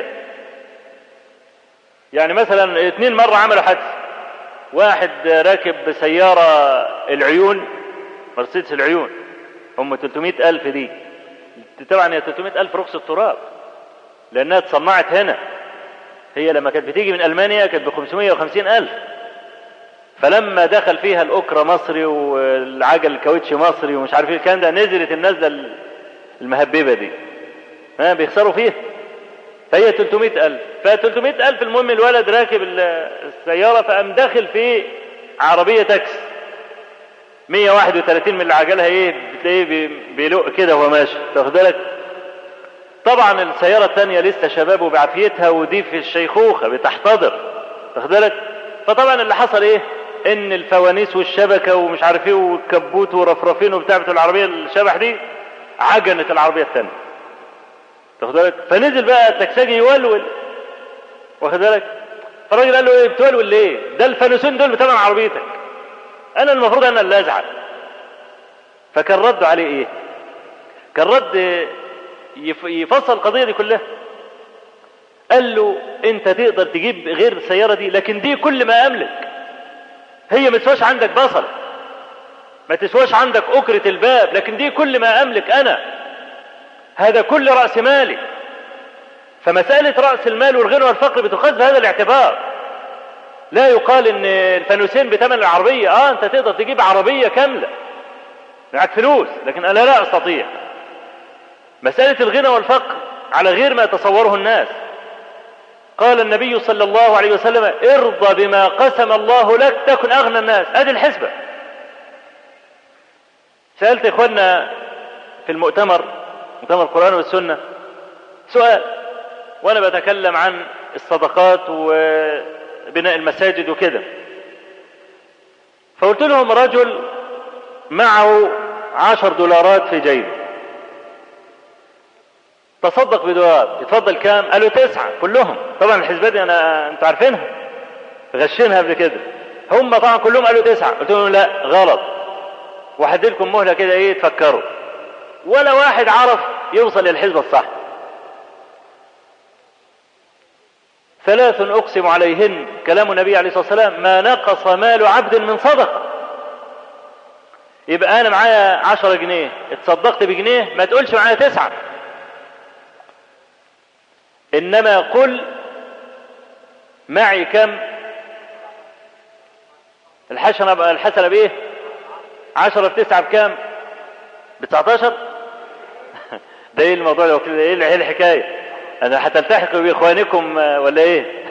يعني مثلا اتنين مرة عملوا حادث واحد راكب سيارة العيون مرسيدس العيون هم 300 ألف دي طبعا هي 300 ألف رخص التراب لأنها اتصنعت هنا هي لما كانت بتيجي من ألمانيا كانت ب 550 ألف فلما دخل فيها الأكرة مصري والعجل الكاوتش مصري ومش عارف ايه الكلام ده نزلت النزلة المهببة دي ها بيخسروا فيها فهي 300 ألف ف 300 ألف المهم الولد راكب السيارة فقام داخل في عربية تاكسي 131 من اللي عجلها ايه بتلاقيه بيلق كده وهو ماشي تاخد بالك طبعا السيارة الثانية لسه شباب وبعافيتها ودي في الشيخوخة بتحتضر تاخد بالك فطبعا اللي حصل ايه ان الفوانيس والشبكة ومش عارف ايه والكبوت ورفرفين وبتاع بتاع العربية الشبح دي عجنت العربية الثانية تاخد بالك فنزل بقى التكساجي يولول واخد بالك فالراجل قال له ايه بتولول ليه ده الفانوسين دول بتمن عربيتك انا المفروض انا اللي ازعل فكان رد عليه ايه كان رد يفصل القضية دي كلها قال له انت تقدر تجيب غير السيارة دي لكن دي كل ما املك هي ما تسواش عندك بصل ما تسواش عندك أكرة الباب لكن دي كل ما أملك أنا هذا كل رأس مالي فمسألة رأس المال والغنى والفقر بتقاس بهذا الاعتبار لا يقال ان الفانوسين بثمن العربية اه انت تقدر تجيب عربية كاملة معك فلوس لكن انا لا استطيع مسألة الغنى والفقر على غير ما يتصوره الناس قال النبي صلى الله عليه وسلم ارضى بما قسم الله لك تكن اغنى الناس ادي الحسبة سألت اخواننا في المؤتمر مؤتمر القرآن والسنة سؤال وانا بتكلم عن الصدقات وبناء المساجد وكده فقلت لهم رجل معه عشر دولارات في جيبه تصدق بدولار يتفضل كام قالوا تسعة كلهم طبعا الحسبات دي انا انتوا عارفينها غشينها قبل كده هم طبعا كلهم قالوا تسعة قلت لهم لا غلط وهدي لكم مهلة كده ايه تفكروا ولا واحد عرف يوصل للحزب الصح ثلاث أقسم عليهن كلام النبي عليه الصلاة والسلام ما نقص مال عبد من صدقة يبقى أنا معايا عشرة جنيه اتصدقت بجنيه ما تقولش معايا تسعة إنما قل معي كم الحسنة الحسنة بإيه عشرة في تسعة بكام بتسعتاشر ده ايه الموضوع ده ايه الحكاية انا هتلتحقوا باخوانكم ولا ايه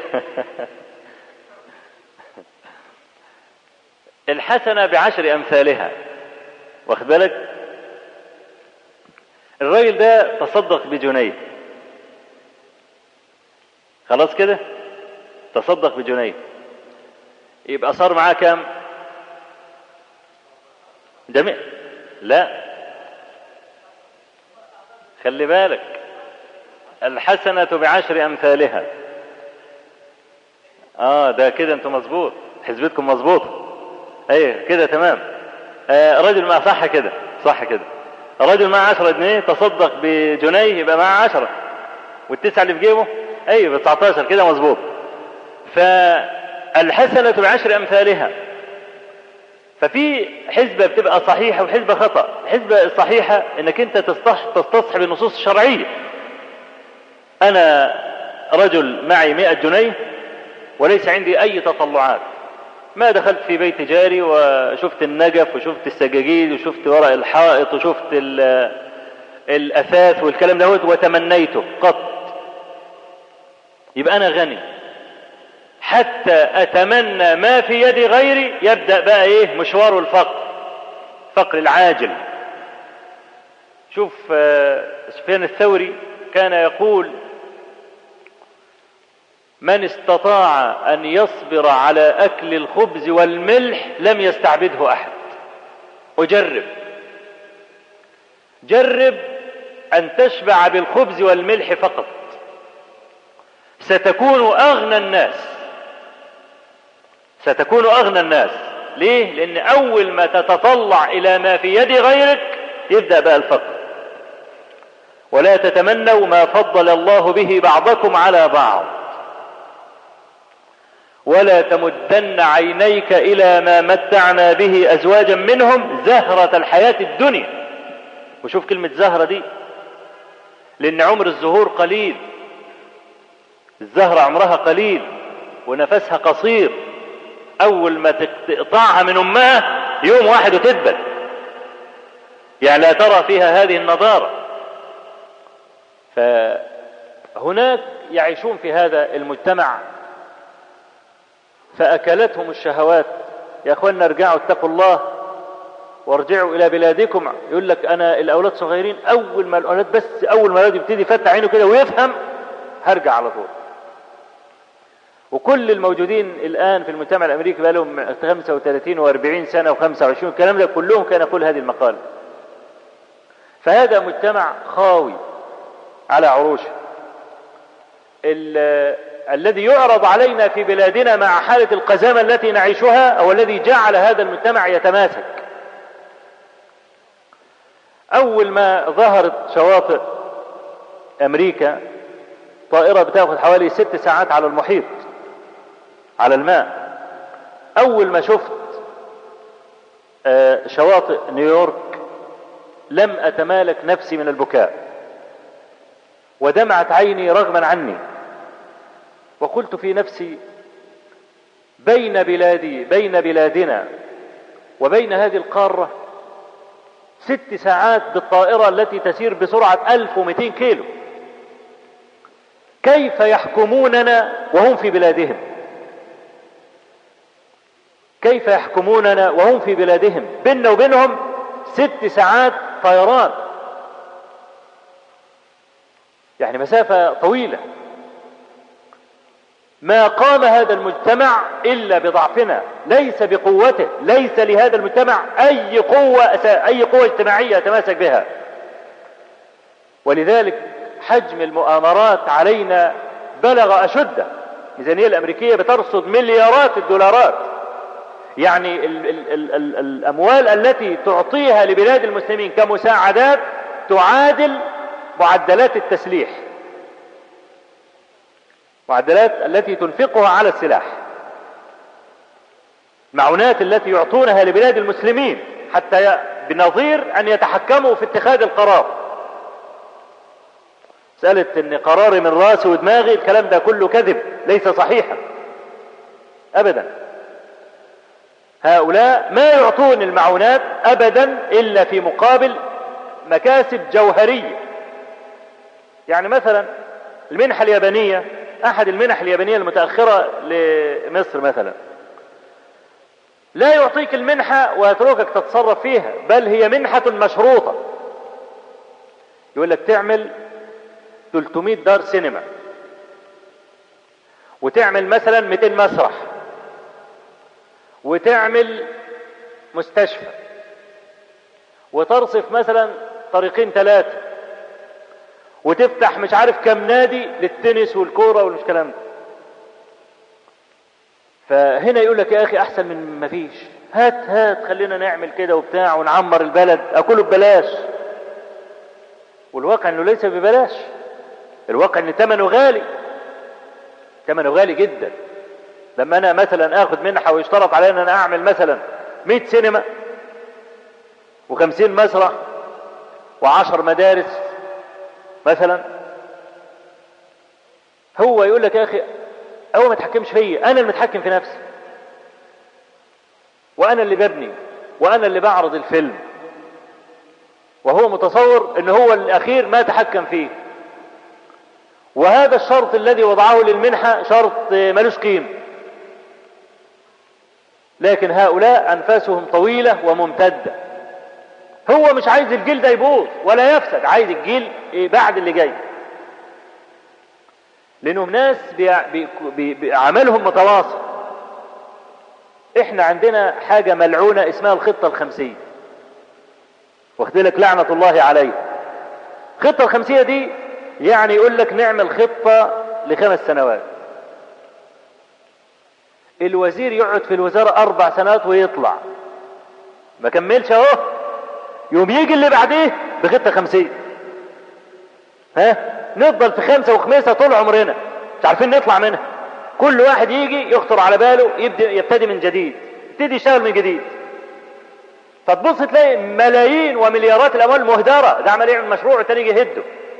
الحسنة بعشر امثالها واخد بالك الراجل ده تصدق بجنيه خلاص كده تصدق بجنيه يبقى صار معاه كام جميع لا خلي بالك الحسنة بعشر أمثالها اه ده كده انتوا مظبوط حسبتكم مظبوطة ايه كده تمام آه رجل ما صح كده صح كده رجل معاه عشرة جنيه تصدق بجنيه يبقى معاه عشرة والتسعة اللي في جيبه ايوه ب 19 كده مظبوط فالحسنة بعشر أمثالها ففي حسبة بتبقى صحيحة وحسبة خطأ الحسبة الصحيحة انك انت تستصحب النصوص الشرعية انا رجل معي مئة جنيه وليس عندي اي تطلعات ما دخلت في بيت جاري وشفت النجف وشفت السجاجيد وشفت ورق الحائط وشفت الاثاث والكلام دوت وتمنيته قط يبقى انا غني حتى أتمنى ما في يد غيري يبدأ بقى إيه مشوار الفقر فقر العاجل شوف سفيان الثوري كان يقول من استطاع أن يصبر على أكل الخبز والملح لم يستعبده أحد وجرب جرب أن تشبع بالخبز والملح فقط ستكون أغنى الناس ستكون أغنى الناس ليه؟ لأن أول ما تتطلع إلى ما في يد غيرك يبدأ بقى الفقر ولا تتمنوا ما فضل الله به بعضكم على بعض ولا تمدن عينيك إلى ما متعنا به أزواجا منهم زهرة الحياة الدنيا وشوف كلمة زهرة دي لأن عمر الزهور قليل الزهرة عمرها قليل ونفسها قصير أول ما تقطعها من أمها يوم واحد وتدبل يعني لا ترى فيها هذه النضارة فهناك يعيشون في هذا المجتمع فأكلتهم الشهوات يا أخوانا ارجعوا اتقوا الله وارجعوا إلى بلادكم يقول لك أنا الأولاد صغيرين أول ما الأولاد بس أول ما الأولاد يبتدي يفتح عينه كده ويفهم هرجع على طول وكل الموجودين الآن في المجتمع الأمريكي بقى لهم 35 و40 سنة و25 الكلام ده كلهم كان يقول هذه المقالة فهذا مجتمع خاوي على عروشه الذي يعرض علينا في بلادنا مع حالة القزامة التي نعيشها أو الذي جعل هذا المجتمع يتماسك أول ما ظهرت شواطئ أمريكا طائرة بتاخد حوالي ست ساعات على المحيط على الماء أول ما شفت شواطئ نيويورك لم أتمالك نفسي من البكاء ودمعت عيني رغما عني وقلت في نفسي بين بلادي بين بلادنا وبين هذه القارة ست ساعات بالطائرة التي تسير بسرعة 1200 كيلو كيف يحكموننا وهم في بلادهم كيف يحكموننا وهم في بلادهم بيننا وبينهم ست ساعات طيران يعني مسافة طويلة ما قام هذا المجتمع إلا بضعفنا ليس بقوته ليس لهذا المجتمع أي قوة أي قوة اجتماعية يتماسك بها ولذلك حجم المؤامرات علينا بلغ أشده الميزانية الأمريكية بترصد مليارات الدولارات يعني ال ال ال ال الأموال التي تعطيها لبلاد المسلمين كمساعدات تعادل معدلات التسليح معدلات التي تنفقها على السلاح معونات التي يعطونها لبلاد المسلمين حتى بنظير أن يتحكموا في اتخاذ القرار مسألة أن قراري من راسي ودماغي الكلام ده كله كذب ليس صحيحا أبدا هؤلاء ما يعطون المعونات أبدا إلا في مقابل مكاسب جوهرية يعني مثلا المنحة اليابانية أحد المنح اليابانية المتأخرة لمصر مثلا لا يعطيك المنحة ويتركك تتصرف فيها بل هي منحة مشروطة يقول لك تعمل 300 دار سينما وتعمل مثلا 200 مسرح وتعمل مستشفى وترصف مثلا طريقين ثلاثة وتفتح مش عارف كم نادي للتنس والكورة والكلام ده فهنا يقول لك يا اخي احسن من ما فيش هات هات خلينا نعمل كده وبتاع ونعمر البلد اكله ببلاش والواقع انه ليس ببلاش الواقع ان ثمنه غالي ثمنه غالي جدا لما انا مثلا اخذ منحه ويشترط علي ان انا اعمل مثلا 100 سينما و50 مسرح و10 مدارس مثلا هو يقول لك يا اخي هو ما تحكمش فيا انا المتحكم في نفسي وانا اللي ببني وانا اللي بعرض الفيلم وهو متصور ان هو الاخير ما تحكم فيه وهذا الشرط الذي وضعه للمنحة شرط ملوش قيمة لكن هؤلاء أنفاسهم طويلة وممتدة هو مش عايز الجيل ده يبوظ ولا يفسد عايز الجيل بعد اللي جاي لأنهم ناس بعملهم متواصل احنا عندنا حاجة ملعونة اسمها الخطة الخمسية واخد لك لعنة الله عليه الخطة الخمسية دي يعني يقول لك نعمل خطة لخمس سنوات الوزير يقعد في الوزارة أربع سنوات ويطلع ما كملش أهو يوم يجي اللي بعديه بخطة خمسية ها نفضل في خمسة وخميسة طول عمرنا مش عارفين نطلع منها كل واحد يجي يخطر على باله يبدأ يبتدي من جديد يبتدي يشتغل من جديد فتبص تلاقي ملايين ومليارات الاموال مهدره ده عمل يعمل مشروع والتاني يجي يهده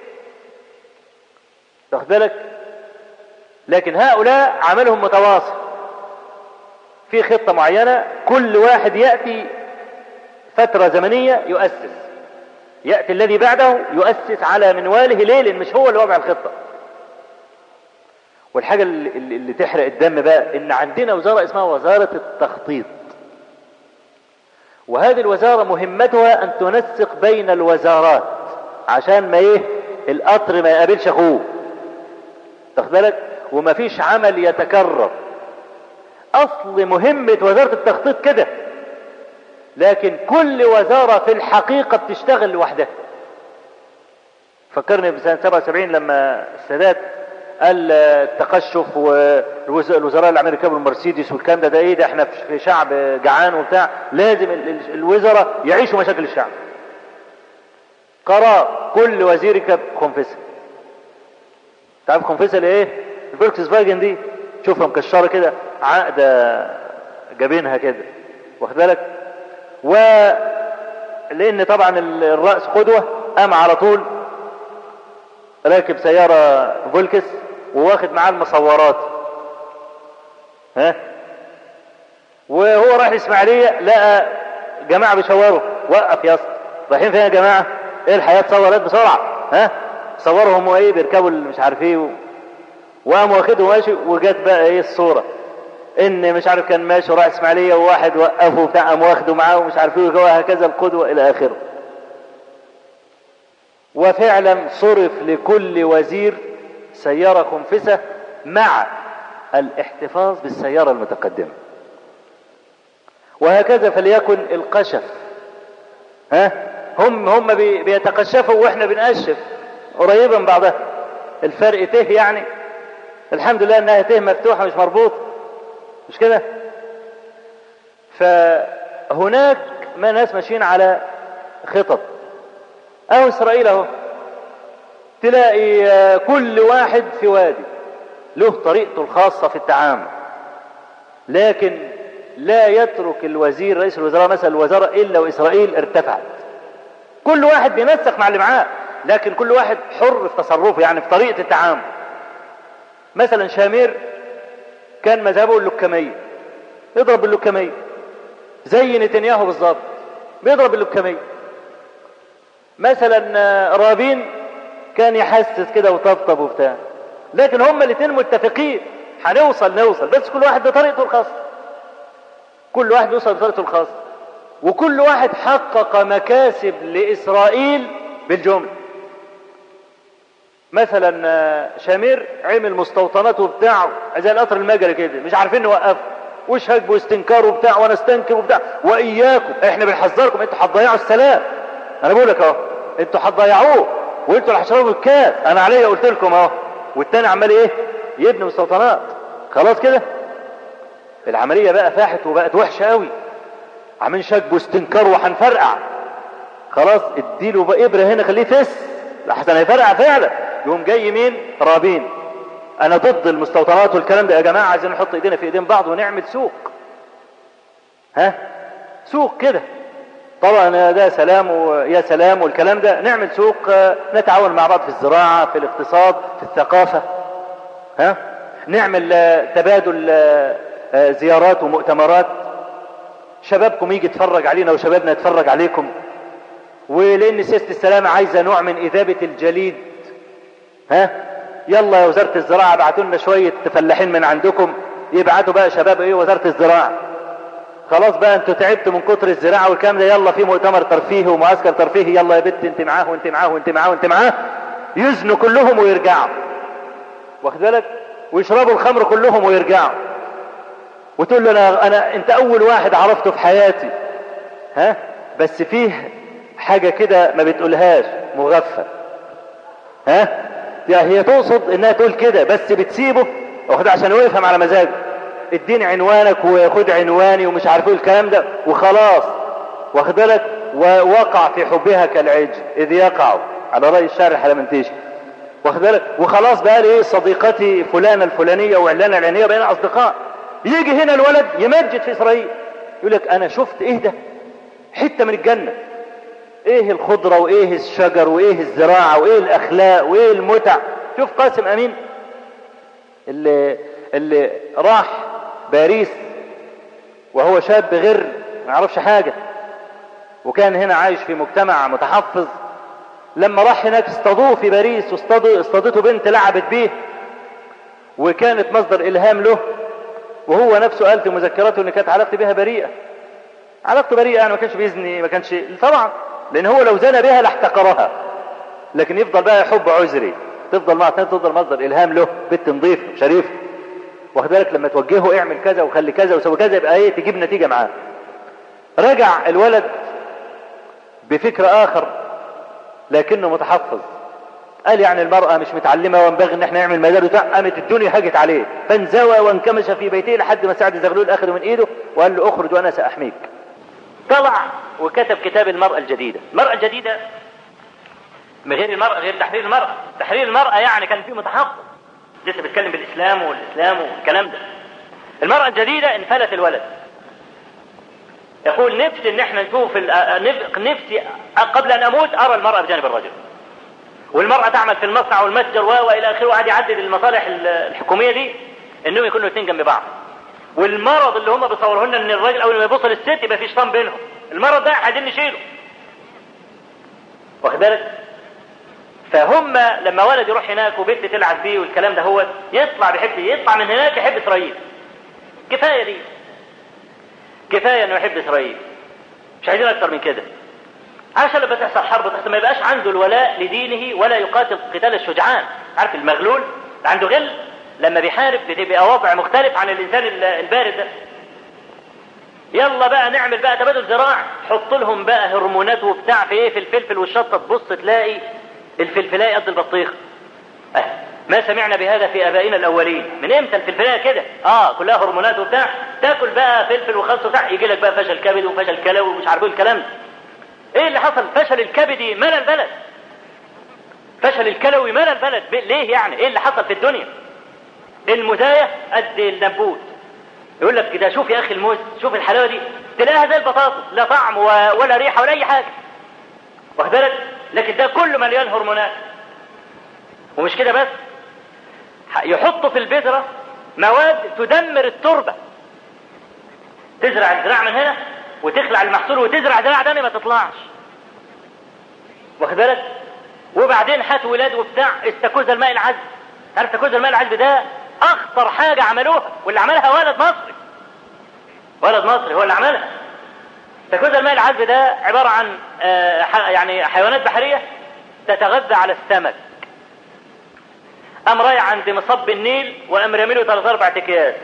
واخد بالك لكن هؤلاء عملهم متواصل في خطه معينه كل واحد ياتي فتره زمنيه يؤسس ياتي الذي بعده يؤسس على منواله ليه لان مش هو اللي وضع الخطه والحاجه اللي, اللي تحرق الدم بقى ان عندنا وزاره اسمها وزاره التخطيط وهذه الوزارة مهمتها أن تنسق بين الوزارات عشان ما إيه القطر ما يقابلش أخوه تاخد بالك وما فيش عمل يتكرر أصل مهمة وزارة التخطيط كده لكن كل وزارة في الحقيقة بتشتغل لوحدها فكرني بسنة 77 لما السادات قال التقشف والوزراء اللي عمالين يركبوا المرسيدس والكلام ده ده ايه ده احنا في شعب جعان وبتاع لازم الوزراء يعيشوا مشاكل الشعب قرار كل وزير يركب خنفسه تعرف خنفسه الايه الفولكس فاجن دي تشوفها مكشره كده عقده جابينها كده واخد بالك و لان طبعا الراس قدوه قام على طول راكب سياره فولكس وواخد معاه المصورات ها وهو رايح الاسماعيليه لقى جماعه بيصوروا وقف يا اسطى رايحين فين يا جماعه ايه الحياه تصورت بسرعه ها صوروا هم ايه بيركبوا مش عارف ايه و... وقام واخده ماشي وجت بقى ايه الصوره ان مش عارف كان ماشي وراح اسماعيليه وواحد وقفه بتاع قام واخده معاه ومش عارف ايه وهكذا القدوه الى اخره وفعلا صرف لكل وزير سيارة خنفسة مع الاحتفاظ بالسيارة المتقدمة وهكذا فليكن القشف ها هم هم بيتقشفوا واحنا بنقشف قريبا من بعضها الفرق ته يعني الحمد لله انها ته مفتوحة مش مربوط مش كده فهناك ما ناس ماشيين على خطط اهو اسرائيل اهو تلاقي كل واحد في وادي له طريقته الخاصة في التعامل لكن لا يترك الوزير رئيس الوزراء مثلا الوزارة إلا وإسرائيل ارتفعت كل واحد بينسق مع اللي معاه لكن كل واحد حر في تصرفه يعني في طريقة التعامل مثلا شامير كان مذهبه اللكمية يضرب باللكمية زي نتنياهو بالظبط بيضرب باللكمية مثلا رابين كان يحسس كده وطبطب وبتاع لكن هما الاثنين متفقين هنوصل نوصل بس كل واحد بطريقته الخاصة كل واحد يوصل بطريقته الخاصة وكل واحد حقق مكاسب لإسرائيل بالجملة مثلا شامير عمل مستوطنات وبتاع زي القطر المجري كده مش عارفين نوقفه وش هجب واستنكار وبتاع وانا استنكر وبتاع واياكم احنا بنحذركم انتوا هتضيعوا السلام انا بقول لك اهو انتوا هتضيعوه وانتوا اللي هتشربوا الكاس انا عليا قلت لكم اهو والتاني عمال ايه يبني مستوطنات خلاص كده العمليه بقى فاحت وبقت وحشه قوي عاملين شك واستنكار وهنفرقع خلاص اديله بقى ابره هنا خليه فس لحسن هيفرقع فعلا يقوم جاي مين رابين انا ضد المستوطنات والكلام ده يا جماعه عايزين نحط ايدينا في ايدين بعض ونعمل سوق ها سوق كده طبعا ده سلام ويا سلام والكلام ده نعمل سوق نتعاون مع بعض في الزراعة في الاقتصاد في الثقافة ها نعمل تبادل زيارات ومؤتمرات شبابكم يجي يتفرج علينا وشبابنا يتفرج عليكم ولان سياسة السلام عايزة نوع من اذابة الجليد ها يلا يا وزارة الزراعة ابعتوا لنا شوية فلاحين من عندكم يبعتوا بقى شباب ايه وزارة الزراعة خلاص بقى انتوا تعبتوا من كتر الزراعه والكلام ده يلا في مؤتمر ترفيهي ومعسكر ترفيهي يلا يا بت انت معاه وانت معاه وانت معاه وانت معاه يزنوا كلهم ويرجعوا واخد بالك ويشربوا الخمر كلهم ويرجعوا وتقول له انا انا انت اول واحد عرفته في حياتي ها بس فيه حاجه كده ما بتقولهاش مغفل ها يعني هي تقصد انها تقول كده بس بتسيبه واخد عشان هو يفهم على مزاجه اديني عنوانك وخد عنواني ومش عارف ايه الكلام ده وخلاص واخد بالك ووقع في حبها كالعجل اذ يقع على راي الشاعر الحلمنتيشي واخد بالك وخلاص بقى لي ايه صديقتي فلانه الفلانيه وعلانه العلانيه بقينا اصدقاء يجي هنا الولد يمجد في اسرائيل يقول لك انا شفت ايه ده حته من الجنه ايه الخضره وايه الشجر وايه الزراعه وايه الاخلاق وايه المتع شوف قاسم امين اللي اللي راح باريس وهو شاب غير ما يعرفش حاجه وكان هنا عايش في مجتمع متحفظ لما راح هناك اصطادوه في باريس واصطادته بنت لعبت بيه وكانت مصدر الهام له وهو نفسه قال في مذكراته ان كانت علاقتي بها بريئه علاقته بريئه يعني ما كانش بيزني ما كانش طبعا لان هو لو زنى بها لاحتقرها لكن يفضل بقى يحب عذري تفضل مع تفضل مصدر الهام له بنت نظيفه شريفه واخد بالك لما توجهه اعمل كذا وخلي كذا وسوي كذا يبقى ايه تجيب نتيجه معاه رجع الولد بفكر اخر لكنه متحفظ قال يعني المرأة مش متعلمة وينبغي ان احنا نعمل مدارس قامت الدنيا هجت عليه فانزوى وانكمش في بيته لحد ما سعد زغلول اخذه من ايده وقال له اخرج وانا ساحميك طلع وكتب كتاب المرأة الجديدة المرأة الجديدة من غير المرأة غير تحرير المرأة تحرير المرأة يعني كان في متحفظ لسه بيتكلم بالاسلام والاسلام والكلام ده المرأة الجديدة انفلت الولد يقول نفسي ان احنا نشوف نفسي قبل ان اموت ارى المرأة بجانب الرجل والمرأة تعمل في المصنع والمتجر والى اخره وقعد يعدد المصالح الحكومية دي انهم يكونوا الاثنين جنب بعض والمرض اللي هم بيصوروه لنا ان الراجل اول ما يبص للست يبقى في شيطان بينهم المرض ده عايزين نشيله واخد بالك فهم لما ولد يروح هناك وبنت تلعب بيه والكلام ده هو يطلع بيحب يطلع من هناك يحب اسرائيل كفايه دي كفايه انه يحب اسرائيل مش عايزين اكتر من كده عشان لما تحصل حرب تحصل ما يبقاش عنده الولاء لدينه ولا يقاتل قتال الشجعان عارف المغلول عنده غل لما بيحارب بتبقى وضع مختلف عن الانسان البارد ده يلا بقى نعمل بقى تبادل زراعي حط لهم بقى هرمونات وبتاع في ايه في الفلفل والشطه تبص تلاقي الفلفلايه قد البطيخ أه. ما سمعنا بهذا في ابائنا الاولين من امتى الفلفلايه كده اه كلها هرمونات وبتاع تاكل بقى فلفل وخس وبتاع يجي لك بقى فشل كبد وفشل كلوي ومش عارف ايه الكلام ده ايه اللي حصل فشل الكبدي ملا البلد فشل الكلوي ملا البلد ليه يعني ايه اللي حصل في الدنيا المزايا قد النبوت يقول لك كده شوف يا اخي الموز شوف الحلاوه دي تلاقيها زي البطاطس لا طعم ولا ريحه ولا اي حاجه واخد بالك لكن ده كله مليان هرمونات ومش كده بس يحطوا في البذره مواد تدمر التربه تزرع الزراع من هنا وتخلع المحصول وتزرع زراعه تاني ما تطلعش واخد بالك وبعدين هات ولاد وبتاع استاكوزا الماء العذب عارف استاكوزا الماء العذب ده اخطر حاجه عملوها واللي عملها ولد مصري ولد مصري هو اللي عملها استاكوزا الماء العذب ده عباره عن آه يعني حيوانات بحريه تتغذى على السمك قام رايح عند مصب النيل وقام رامي له ثلاث اربع اكياس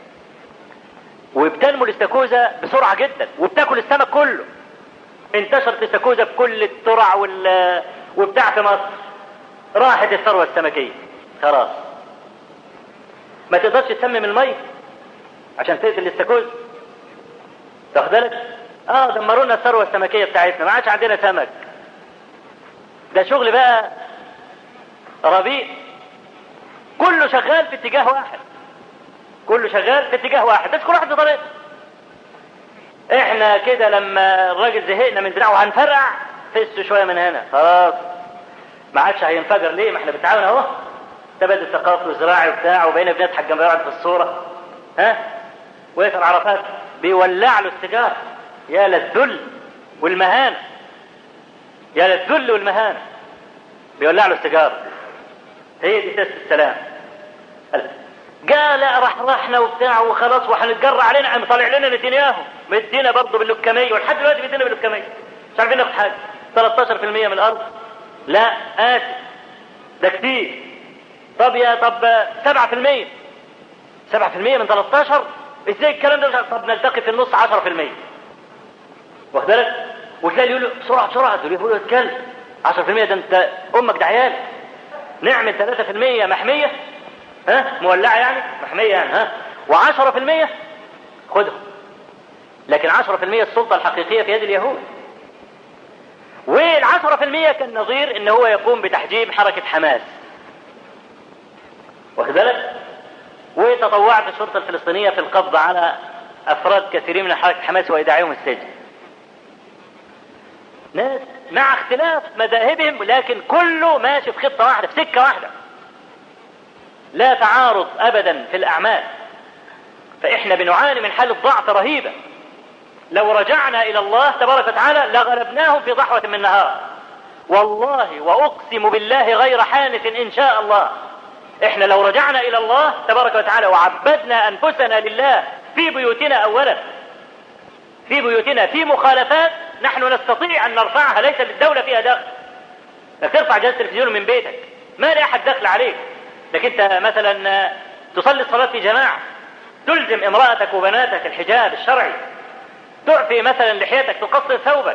وبتنمو الاستاكوزا بسرعه جدا وبتاكل السمك كله انتشرت الاستاكوزا في كل الترع وال وبتاع في مصر راحت الثروه السمكيه خلاص ما تقدرش تسمم الميه عشان تقتل الاستاكوزا تاخد بالك اه دمروا لنا الثروه السمكيه بتاعتنا ما عادش عندنا سمك ده شغل بقى ربيع كله شغال في اتجاه واحد كله شغال في اتجاه واحد بس كل واحد بطريقته احنا كده لما الراجل زهقنا من دراعه هنفرع فس شويه من هنا خلاص ما عادش هينفجر ليه ما احنا بنتعاون اهو تبادل ثقافي وزراعي وبتاع وبقينا بنضحك جنب بعض في الصوره ها وياسر عرفات بيولع له السيجاره يا للذل والمهانه يا للذل والمهانه بيولع له السيجاره هي دي سياسه السلام قال راح رحنا وبتاع وخلاص وهنتجرى علينا قام طالع لنا نتنياهو مدينا برضه باللكمية ولحد دلوقتي بيدينا باللكمية مش عارفين ناخد حاجة 13% من الأرض لا آسف ده كتير طب يا طب 7% 7% من 13 ازاي الكلام ده طب نلتقي في النص 10% واخد بالك وتلاقي يقولوا بسرعه بسرعه دول يقولوا اتكلم 10% ده انت امك ده عيال نعمل 3% محميه ها مولعه يعني محميه يعني ها و10% خدهم لكن 10% السلطه الحقيقيه في يد اليهود وال10% كان نظير ان هو يقوم بتحجيم حركه حماس واخد بالك وتطوعت الشرطه الفلسطينيه في القبض على افراد كثيرين من حركه حماس وايداعهم السجن ناس مع اختلاف مذاهبهم لكن كله ماشي في خطه واحده في سكه واحده لا تعارض ابدا في الاعمال فاحنا بنعاني من حاله ضعف رهيبه لو رجعنا الى الله تبارك وتعالى لغلبناهم في ضحوه من نهار والله واقسم بالله غير حانث ان شاء الله احنا لو رجعنا الى الله تبارك وتعالى وعبدنا انفسنا لله في بيوتنا اولا في بيوتنا في مخالفات نحن نستطيع ان نرفعها ليس للدولة فيها دخل انك ترفع جهاز التلفزيون من بيتك ما لاحد دخل عليك لكن انت مثلا تصلي الصلاة في جماعة تلزم امرأتك وبناتك الحجاب الشرعي تعفي مثلا لحيتك تقصر ثوبك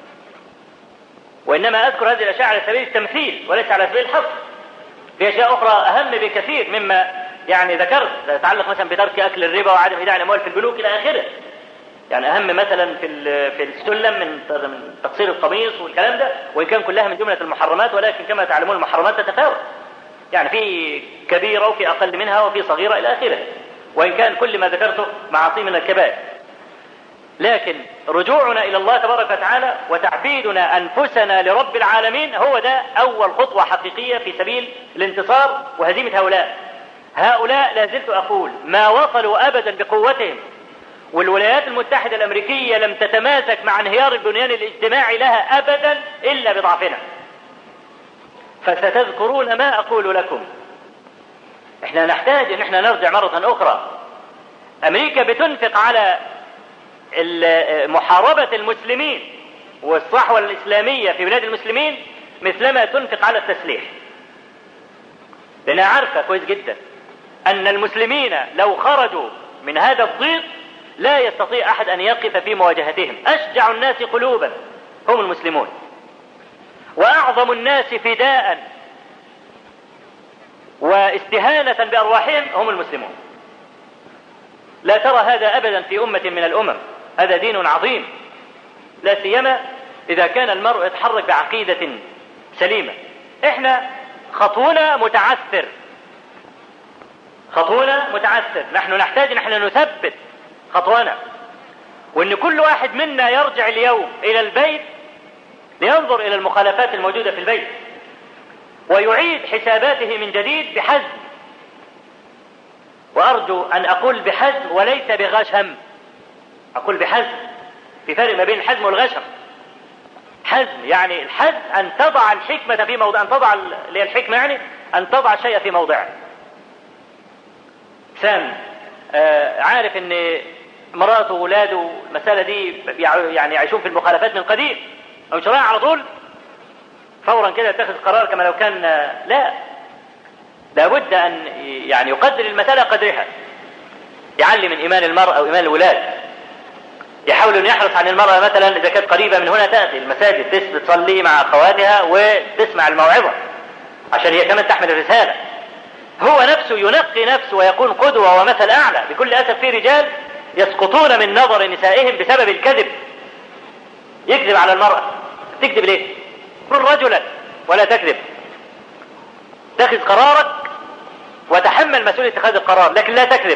وانما اذكر هذه الاشياء على سبيل التمثيل وليس على سبيل الحصر في اشياء اخرى اهم بكثير مما يعني ذكرت تتعلق مثلا بترك اكل الربا وعدم ايداع الاموال في البنوك الى اخره يعني اهم مثلا في في السلم من تقصير القميص والكلام ده وان كان كلها من جمله المحرمات ولكن كما تعلمون المحرمات تتفاوت يعني في كبيره وفي اقل منها وفي صغيره الى اخره وان كان كل ما ذكرته معاصي من الكبائر لكن رجوعنا الى الله تبارك وتعالى وتعبيدنا انفسنا لرب العالمين هو ده اول خطوه حقيقيه في سبيل الانتصار وهزيمه هؤلاء هؤلاء لا زلت اقول ما وصلوا ابدا بقوتهم والولايات المتحدة الأمريكية لم تتماسك مع انهيار البنيان الاجتماعي لها أبدا إلا بضعفنا فستذكرون ما أقول لكم احنا نحتاج ان احنا نرجع مرة أخرى أمريكا بتنفق على محاربة المسلمين والصحوة الإسلامية في بلاد المسلمين مثلما تنفق على التسليح لأنها عارفة كويس جدا أن المسلمين لو خرجوا من هذا الضيق لا يستطيع احد ان يقف في مواجهتهم اشجع الناس قلوبا هم المسلمون واعظم الناس فداء واستهانة بارواحهم هم المسلمون لا ترى هذا ابدا في امة من الامم هذا دين عظيم لا سيما اذا كان المرء يتحرك بعقيدة سليمة احنا خطونا متعثر خطونا متعثر نحن نحتاج نحن نثبت خطوانا وان كل واحد منا يرجع اليوم الى البيت لينظر الى المخالفات الموجودة في البيت ويعيد حساباته من جديد بحزم وارجو ان اقول بحزم وليس بغشم اقول بحزم في فرق ما بين الحزم والغشم حزم يعني الحزم ان تضع الحكمة في موضع ان تضع الحكمة يعني ان تضع الشيء في موضعه سام آه عارف ان مراته وولاده المسألة دي يعني يعيشون في المخالفات من قديم أو شرائع على طول فورا كده يتخذ قرار كما لو كان لا لابد أن يعني يقدر المسألة قدرها يعلي من إيمان المرأة أو إيمان الولاد يحاول أن يحرص عن المرأة مثلا إذا كانت قريبة من هنا تأتي المساجد تصلي مع أخواتها وتسمع الموعظة عشان هي كمان تحمل الرسالة هو نفسه ينقي نفسه ويكون قدوة ومثل أعلى بكل أسف في رجال يسقطون من نظر نسائهم بسبب الكذب يكذب على المرأة تكذب ليه كن رجلا ولا تكذب اتخذ قرارك وتحمل مسؤولية اتخاذ القرار لكن لا تكذب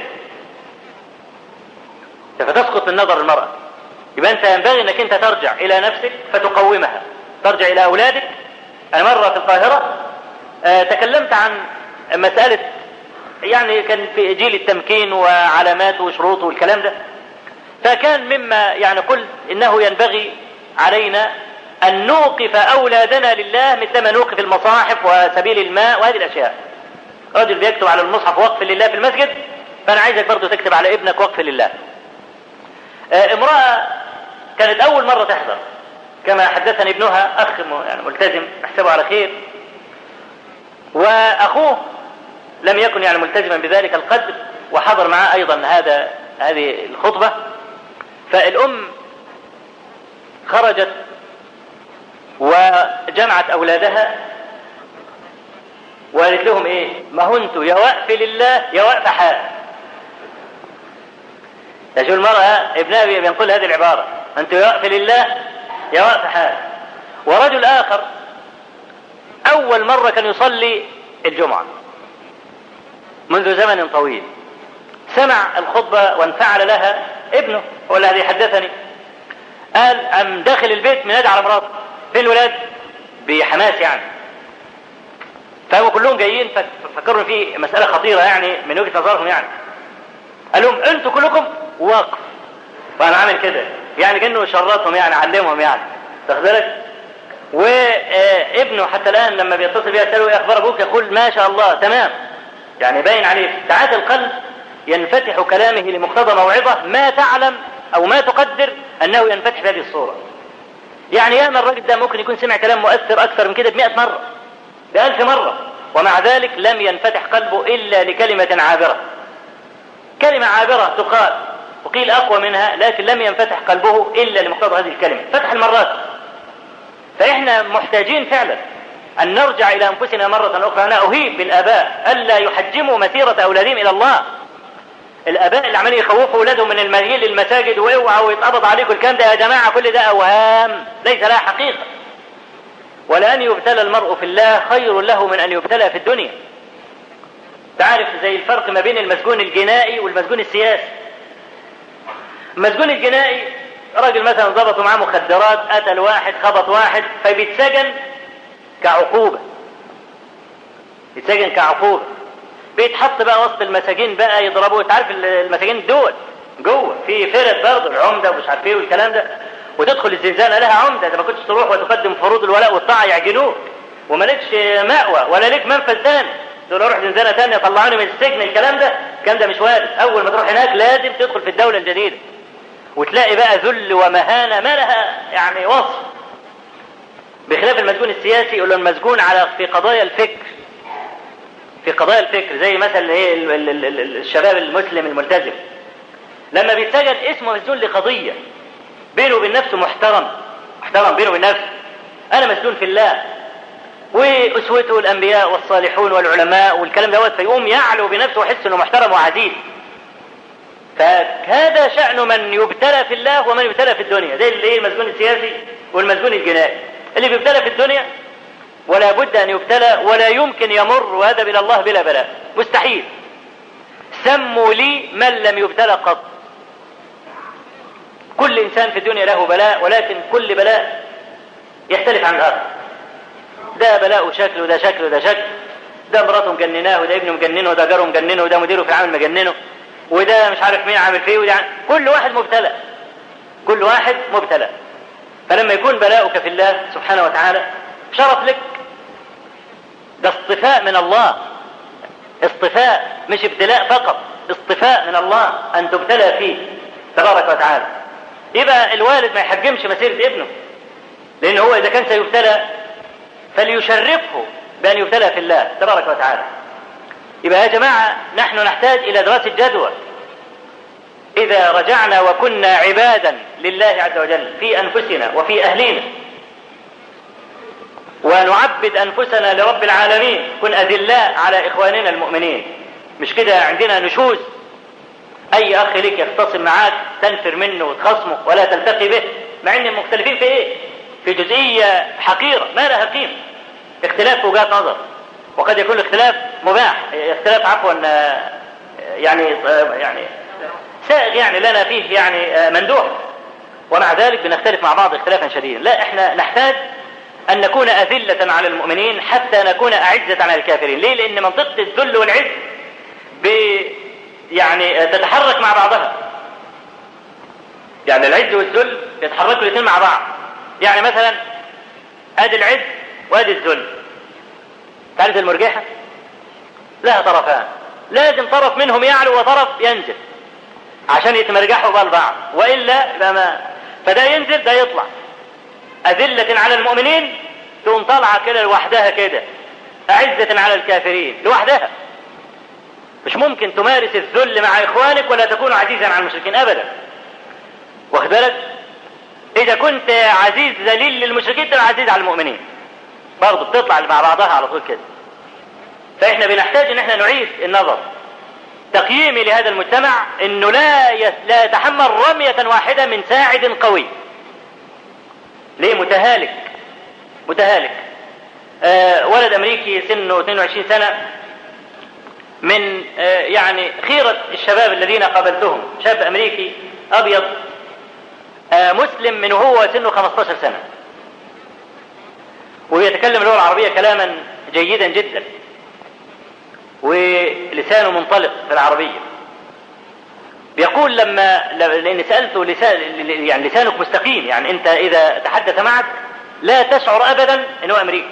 فتسقط من نظر المرأة يبقى انت ينبغي انك انت ترجع الى نفسك فتقومها ترجع الى اولادك انا مرة في القاهرة آه تكلمت عن مسألة يعني كان في جيل التمكين وعلاماته وشروطه والكلام ده فكان مما يعني قلت انه ينبغي علينا ان نوقف اولادنا لله مثلما نوقف المصاحف وسبيل الماء وهذه الاشياء رجل بيكتب على المصحف وقف لله في المسجد فانا عايزك برضه تكتب على ابنك وقف لله آه، امرأة كانت أول مرة تحضر كما حدثني ابنها أخ يعني ملتزم نحسبه على خير وأخوه لم يكن يعني ملتزما بذلك القدر وحضر معه أيضا هذا هذه الخطبة فالأم خرجت وجمعت أولادها وقالت لهم إيه ما هنت يا وقف لله يا وقف حال تشوف المرأة ابنها بينقل هذه العبارة أنت يا وقف لله يا وقف حال ورجل آخر أول مرة كان يصلي الجمعة منذ زمن طويل سمع الخطبة وانفعل لها ابنه هو الذي حدثني قال أم داخل البيت منادي على مراته فين الولاد بحماس يعني فهم كلهم جايين فكروا في مسألة خطيرة يعني من وجهة نظرهم يعني قال لهم انتوا كلكم وقف فأنا عامل كده يعني كأنه شرطهم يعني علمهم يعني تاخد بالك وابنه حتى الآن لما بيتصل بيه يسأله ايه أخبار أبوك يقول ما شاء الله تمام يعني باين عليه ساعات القلب ينفتح كلامه لمقتضى موعظة ما تعلم أو ما تقدر أنه ينفتح بهذه الصورة يعني ياما الراجل ده ممكن يكون سمع كلام مؤثر أكثر من كده بمئة مرة بألف مرة ومع ذلك لم ينفتح قلبه إلا لكلمة عابرة كلمة عابرة تقال وقيل أقوى منها لكن لم ينفتح قلبه إلا لمقتضى هذه الكلمة فتح المرات فإحنا محتاجين فعلا أن نرجع إلى أنفسنا مرة أخرى أنا أهيب بالآباء ألا يحجموا مسيرة أولادهم إلى الله الآباء اللي عمالين يخوفوا أولادهم من المجيء للمساجد واوعوا ويتقبض عليكم الكلام ده يا جماعة كل ده أوهام ليس لها حقيقة ولأن يبتلى المرء في الله خير له من أن يبتلى في الدنيا تعرف زي الفرق ما بين المسجون الجنائي والمسجون السياسي المسجون الجنائي راجل مثلا ضبطوا معاه مخدرات قتل واحد خبط واحد فبيتسجن كعقوبة يتسجن كعقوبة بيتحط بقى وسط المساجين بقى يضربوا انت عارف المساجين دول جوه في فرد برضه العمده ومش عارف ايه والكلام ده وتدخل الزنزانه لها عمده اذا ما كنتش تروح وتقدم فروض الولاء والطاعه يعجنوك ومالكش مأوى ولا ليك منفذ ثاني تقول اروح زنزانه ثانيه طلعوني من السجن الكلام ده الكلام ده مش وارد اول ما تروح هناك لازم تدخل في الدوله الجديده وتلاقي بقى ذل ومهانه ما لها يعني وصف بخلاف المسجون السياسي يقول له المسجون على في قضايا الفكر في قضايا الفكر زي مثلا ايه الشباب المسلم الملتزم لما بيتسجن اسمه مسجون لقضيه بينه وبين نفسه محترم محترم بينه وبين نفسه انا مسجون في الله واسوته الانبياء والصالحون والعلماء والكلام دوت فيقوم يعلو بنفسه ويحس انه محترم وعزيز فهذا شأن من يبتلى في الله ومن يبتلى في الدنيا زي اللي المسجون السياسي والمسجون الجنائي اللي بيبتلى في الدنيا ولا بد أن يبتلى ولا يمكن يمر وهذا إلى الله بلا بلاء مستحيل سموا لي من لم يبتلى قط كل إنسان في الدنيا له بلاء ولكن كل بلاء يختلف عن الآخر ده بلاء شكل وده شكل وده شكل ده مراته مجنناه وده ابنه مجننه وده جاره مجننه وده مديره في العمل مجننه وده مش عارف مين عامل فيه وده كل واحد مبتلى كل واحد مبتلى فلما يكون بلاؤك في الله سبحانه وتعالى شرف لك ده اصطفاء من الله اصطفاء مش ابتلاء فقط اصطفاء من الله ان تبتلى فيه تبارك وتعالى يبقى الوالد ما يحجمش مسيرة ابنه لان هو اذا كان سيبتلى فليشرفه بان يبتلى في الله تبارك وتعالى يبقى يا جماعة نحن نحتاج الى دراسة جدوى اذا رجعنا وكنا عبادا لله عز وجل في انفسنا وفي اهلينا ونعبد أنفسنا لرب العالمين كن أذلاء على إخواننا المؤمنين مش كده عندنا نشوز أي أخ لك يختصم معاك تنفر منه وتخصمه ولا تلتقي به مع أن مختلفين في إيه؟ في جزئية حقيرة ما لها قيمة اختلاف في وجهات نظر وقد يكون الاختلاف مباح اختلاف عفوا يعني يعني سائغ يعني لنا فيه يعني مندوح ومع ذلك بنختلف مع بعض اختلافا شديدا لا احنا نحتاج أن نكون أذلة على المؤمنين حتى نكون أعزة على الكافرين ليه؟ لأن منطقة الذل والعز ب يعني تتحرك مع بعضها يعني العز والذل يتحركوا الاثنين مع بعض يعني مثلا ادي العز وادي الذل تعرف المرجحة لها طرفان لازم طرف منهم يعلو وطرف ينزل عشان يتمرجحوا بقى لبعض والا يبقى ما فده ينزل ده يطلع أذلة على المؤمنين تقوم طالعة كده لوحدها كده أعزة على الكافرين لوحدها مش ممكن تمارس الذل مع إخوانك ولا تكون عزيزا على المشركين أبدا واخد بالك إذا كنت عزيز ذليل للمشركين تبقى عزيز على المؤمنين برضه بتطلع مع بعضها على طول كده فإحنا بنحتاج إن إحنا نعيد النظر تقييمي لهذا المجتمع انه لا يس لا يتحمل رمية واحدة من ساعد قوي. ليه متهالك متهالك. آه ولد امريكي سنه 22 سنة من آه يعني خيرة الشباب الذين قابلتهم، شاب امريكي ابيض آه مسلم من وهو سنه 15 سنة. ويتكلم اللغة العربية كلاما جيدا جدا. ولسانه منطلق في العربية بيقول لما لأن سألته لسان يعني لسانك مستقيم يعني أنت إذا تحدث معك لا تشعر أبدا أنه أمريكي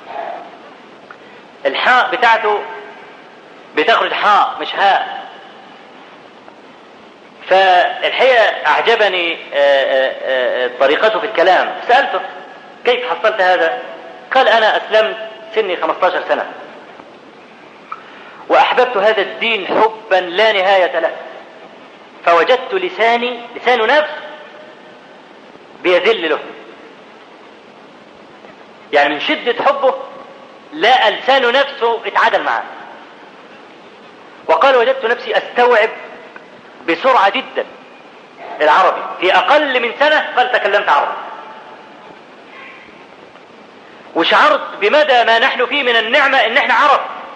الحاء بتاعته بتخرج حاء مش هاء فالحقيقة أعجبني طريقته في الكلام سألته كيف حصلت هذا قال أنا أسلمت سني 15 سنة وأحببت هذا الدين حبا لا نهاية له فوجدت لساني لسان نفس بيذل له يعني من شدة حبه لا لسان نفسه اتعادل معه وقال وجدت نفسي استوعب بسرعة جدا العربي في أقل من سنة قال تكلمت عربي وشعرت بمدى ما نحن فيه من النعمة ان احنا عرب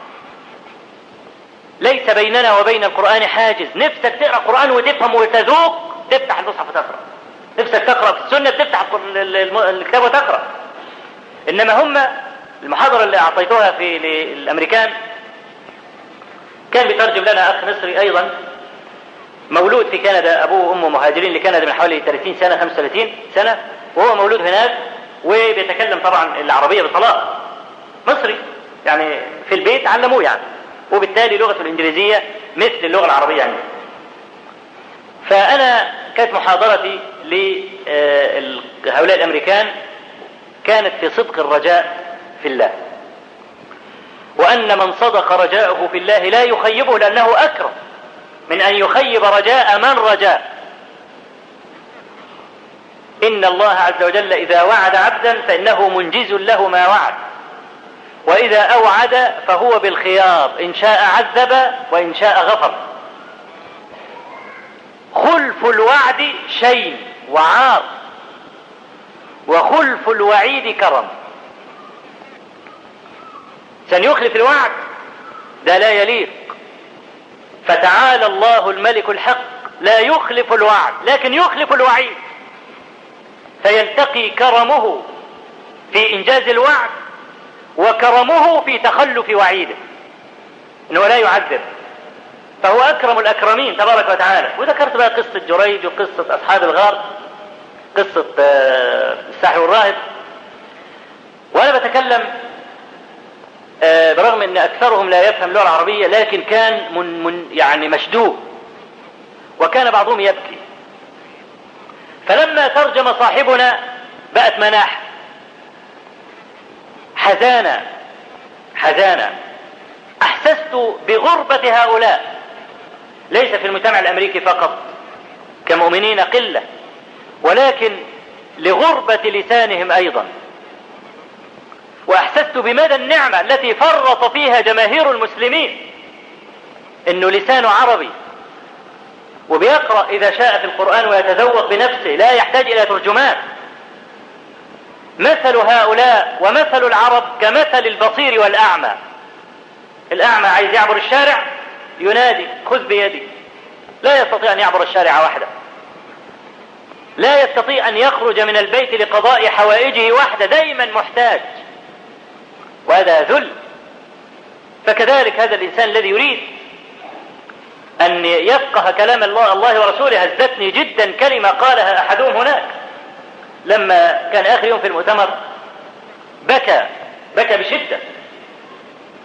ليس بيننا وبين القرآن حاجز نفسك تقرأ قرآن وتفهم وتذوق تفتح المصحف وتقرأ نفسك تقرأ في السنة تفتح الكتاب وتقرأ إنما هم المحاضرة اللي أعطيتها في للأمريكان كان بيترجم لنا أخ مصري أيضا مولود في كندا أبوه وأمه مهاجرين لكندا من حوالي 30 سنة 35 سنة وهو مولود هناك وبيتكلم طبعا العربية بطلاق مصري يعني في البيت علموه يعني وبالتالي لغته الإنجليزية مثل اللغة العربية عندي فأنا كانت محاضرتي لهؤلاء الأمريكان كانت في صدق الرجاء في الله وأن من صدق رجاءه في الله لا يخيبه لأنه أكرم من أن يخيب رجاء من رجاء إن الله عز وجل إذا وعد عبدا فإنه منجز له ما وعد وإذا أوعد فهو بالخيار إن شاء عذب وإن شاء غفر خلف الوعد شيء وعار وخلف الوعيد كرم سن يخلف الوعد ده لا يليق فتعالى الله الملك الحق لا يخلف الوعد لكن يخلف الوعيد فيلتقي كرمه في إنجاز الوعد وكرمه في تخلف وعيده انه لا يعذب فهو اكرم الاكرمين تبارك وتعالى وذكرت بقى قصه جريج وقصه اصحاب الغار قصه الساحر والراهب وانا بتكلم برغم ان اكثرهم لا يفهم اللغه العربيه لكن كان من من يعني مشدود وكان بعضهم يبكي فلما ترجم صاحبنا بقت مناح حزانا حزانا احسست بغربة هؤلاء ليس في المجتمع الامريكي فقط كمؤمنين قلة ولكن لغربة لسانهم ايضا واحسست بمدى النعمة التي فرط فيها جماهير المسلمين انه لسانه عربي وبيقرأ اذا شاء في القرآن ويتذوق بنفسه لا يحتاج الى ترجمان مثل هؤلاء ومثل العرب كمثل البصير والأعمى الأعمى عايز يعبر الشارع ينادي خذ بيدي لا يستطيع أن يعبر الشارع وحده لا يستطيع أن يخرج من البيت لقضاء حوائجه وحده دائما محتاج وهذا ذل فكذلك هذا الإنسان الذي يريد أن يفقه كلام الله, الله ورسوله هزتني جدا كلمة قالها أحدهم هناك لما كان آخر يوم في المؤتمر بكى بكى بشدة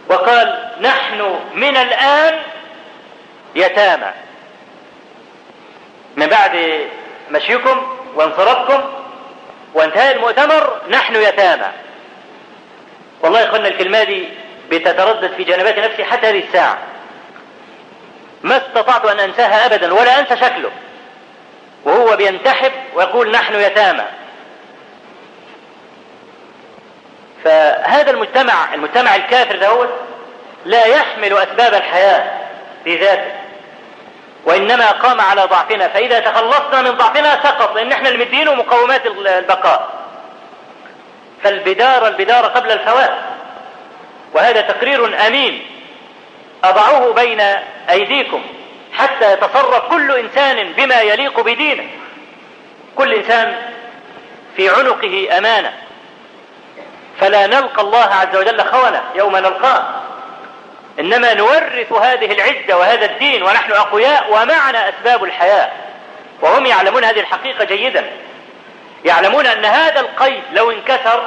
وقال نحن من الآن يتامى من بعد مشيكم وانصرافكم وانتهاء المؤتمر نحن يتامى والله يا اخوانا الكلمة دي بتتردد في جنبات نفسي حتى هذه الساعة ما استطعت أن أنساها أبدا ولا أنسى شكله وهو بينتحب ويقول نحن يتامى فهذا المجتمع المجتمع الكافر دوت لا يحمل أسباب الحياة في ذاته وإنما قام على ضعفنا فإذا تخلصنا من ضعفنا سقط لأن احنا اللي مدينه مقومات البقاء فالبدار البدار قبل الفوات وهذا تقرير أمين أضعوه بين أيديكم حتى يتصرف كل إنسان بما يليق بدينه كل إنسان في عنقه أمانة فلا نلقى الله عز وجل خونة يوم نلقاه إنما نورث هذه العزة وهذا الدين ونحن أقوياء ومعنا أسباب الحياة وهم يعلمون هذه الحقيقة جيدا يعلمون أن هذا القيد لو انكسر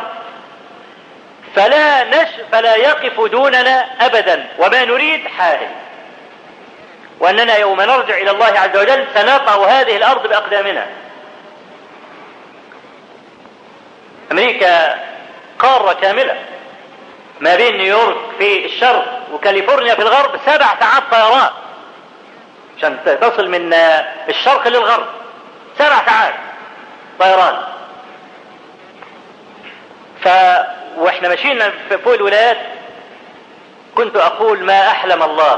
فلا نش فلا يقف دوننا أبدا وما نريد حائل وأننا يوم نرجع إلى الله عز وجل سنقع هذه الأرض بأقدامنا أمريكا قارة كاملة ما بين نيويورك في الشرق وكاليفورنيا في الغرب سبع ساعات طيران عشان تصل من الشرق للغرب سبع ساعات طيران ف واحنا ماشيين فوق الولايات كنت اقول ما احلم الله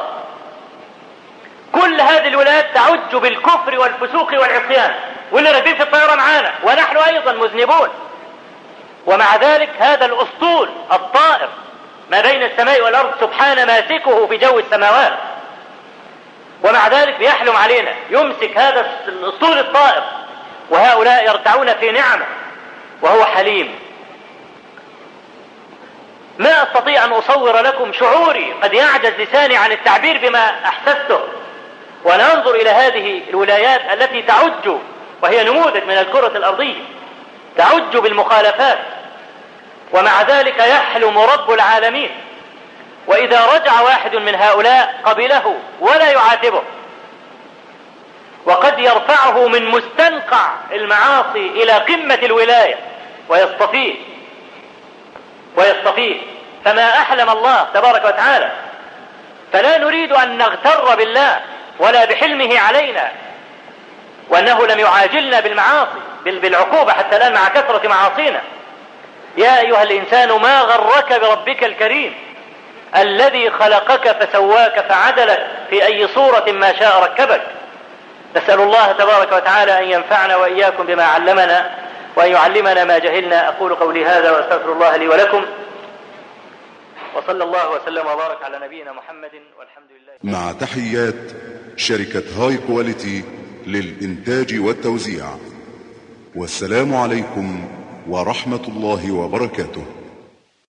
كل هذه الولايات تعج بالكفر والفسوق والعصيان واللي راكبين في الطياره معانا ونحن ايضا مذنبون ومع ذلك هذا الاسطول الطائر ما بين السماء والارض سبحان ماسكه في جو السماوات ومع ذلك بيحلم علينا يمسك هذا الاسطول الطائر وهؤلاء يرتعون في نعمه وهو حليم ما استطيع ان اصور لكم شعوري قد يعجز لساني عن التعبير بما احسسته وانا انظر الى هذه الولايات التي تعج وهي نموذج من الكره الارضيه تعج بالمخالفات ومع ذلك يحلم رب العالمين واذا رجع واحد من هؤلاء قبله ولا يعاتبه وقد يرفعه من مستنقع المعاصي الى قمه الولايه ويصطفيه ويصطفيه فما احلم الله تبارك وتعالى فلا نريد ان نغتر بالله ولا بحلمه علينا وانه لم يعاجلنا بالمعاصي بالعقوبه حتى الان مع كثره معاصينا يا ايها الانسان ما غرك بربك الكريم الذي خلقك فسواك فعدلك في اي صوره ما شاء ركبك نسال الله تبارك وتعالى ان ينفعنا واياكم بما علمنا وأن يعلمنا ما جهلنا أقول قولي هذا وأستغفر الله لي ولكم وصلى الله وسلم وبارك على نبينا محمد والحمد لله مع تحيات شركة هاي كواليتي للإنتاج والتوزيع والسلام عليكم ورحمة الله وبركاته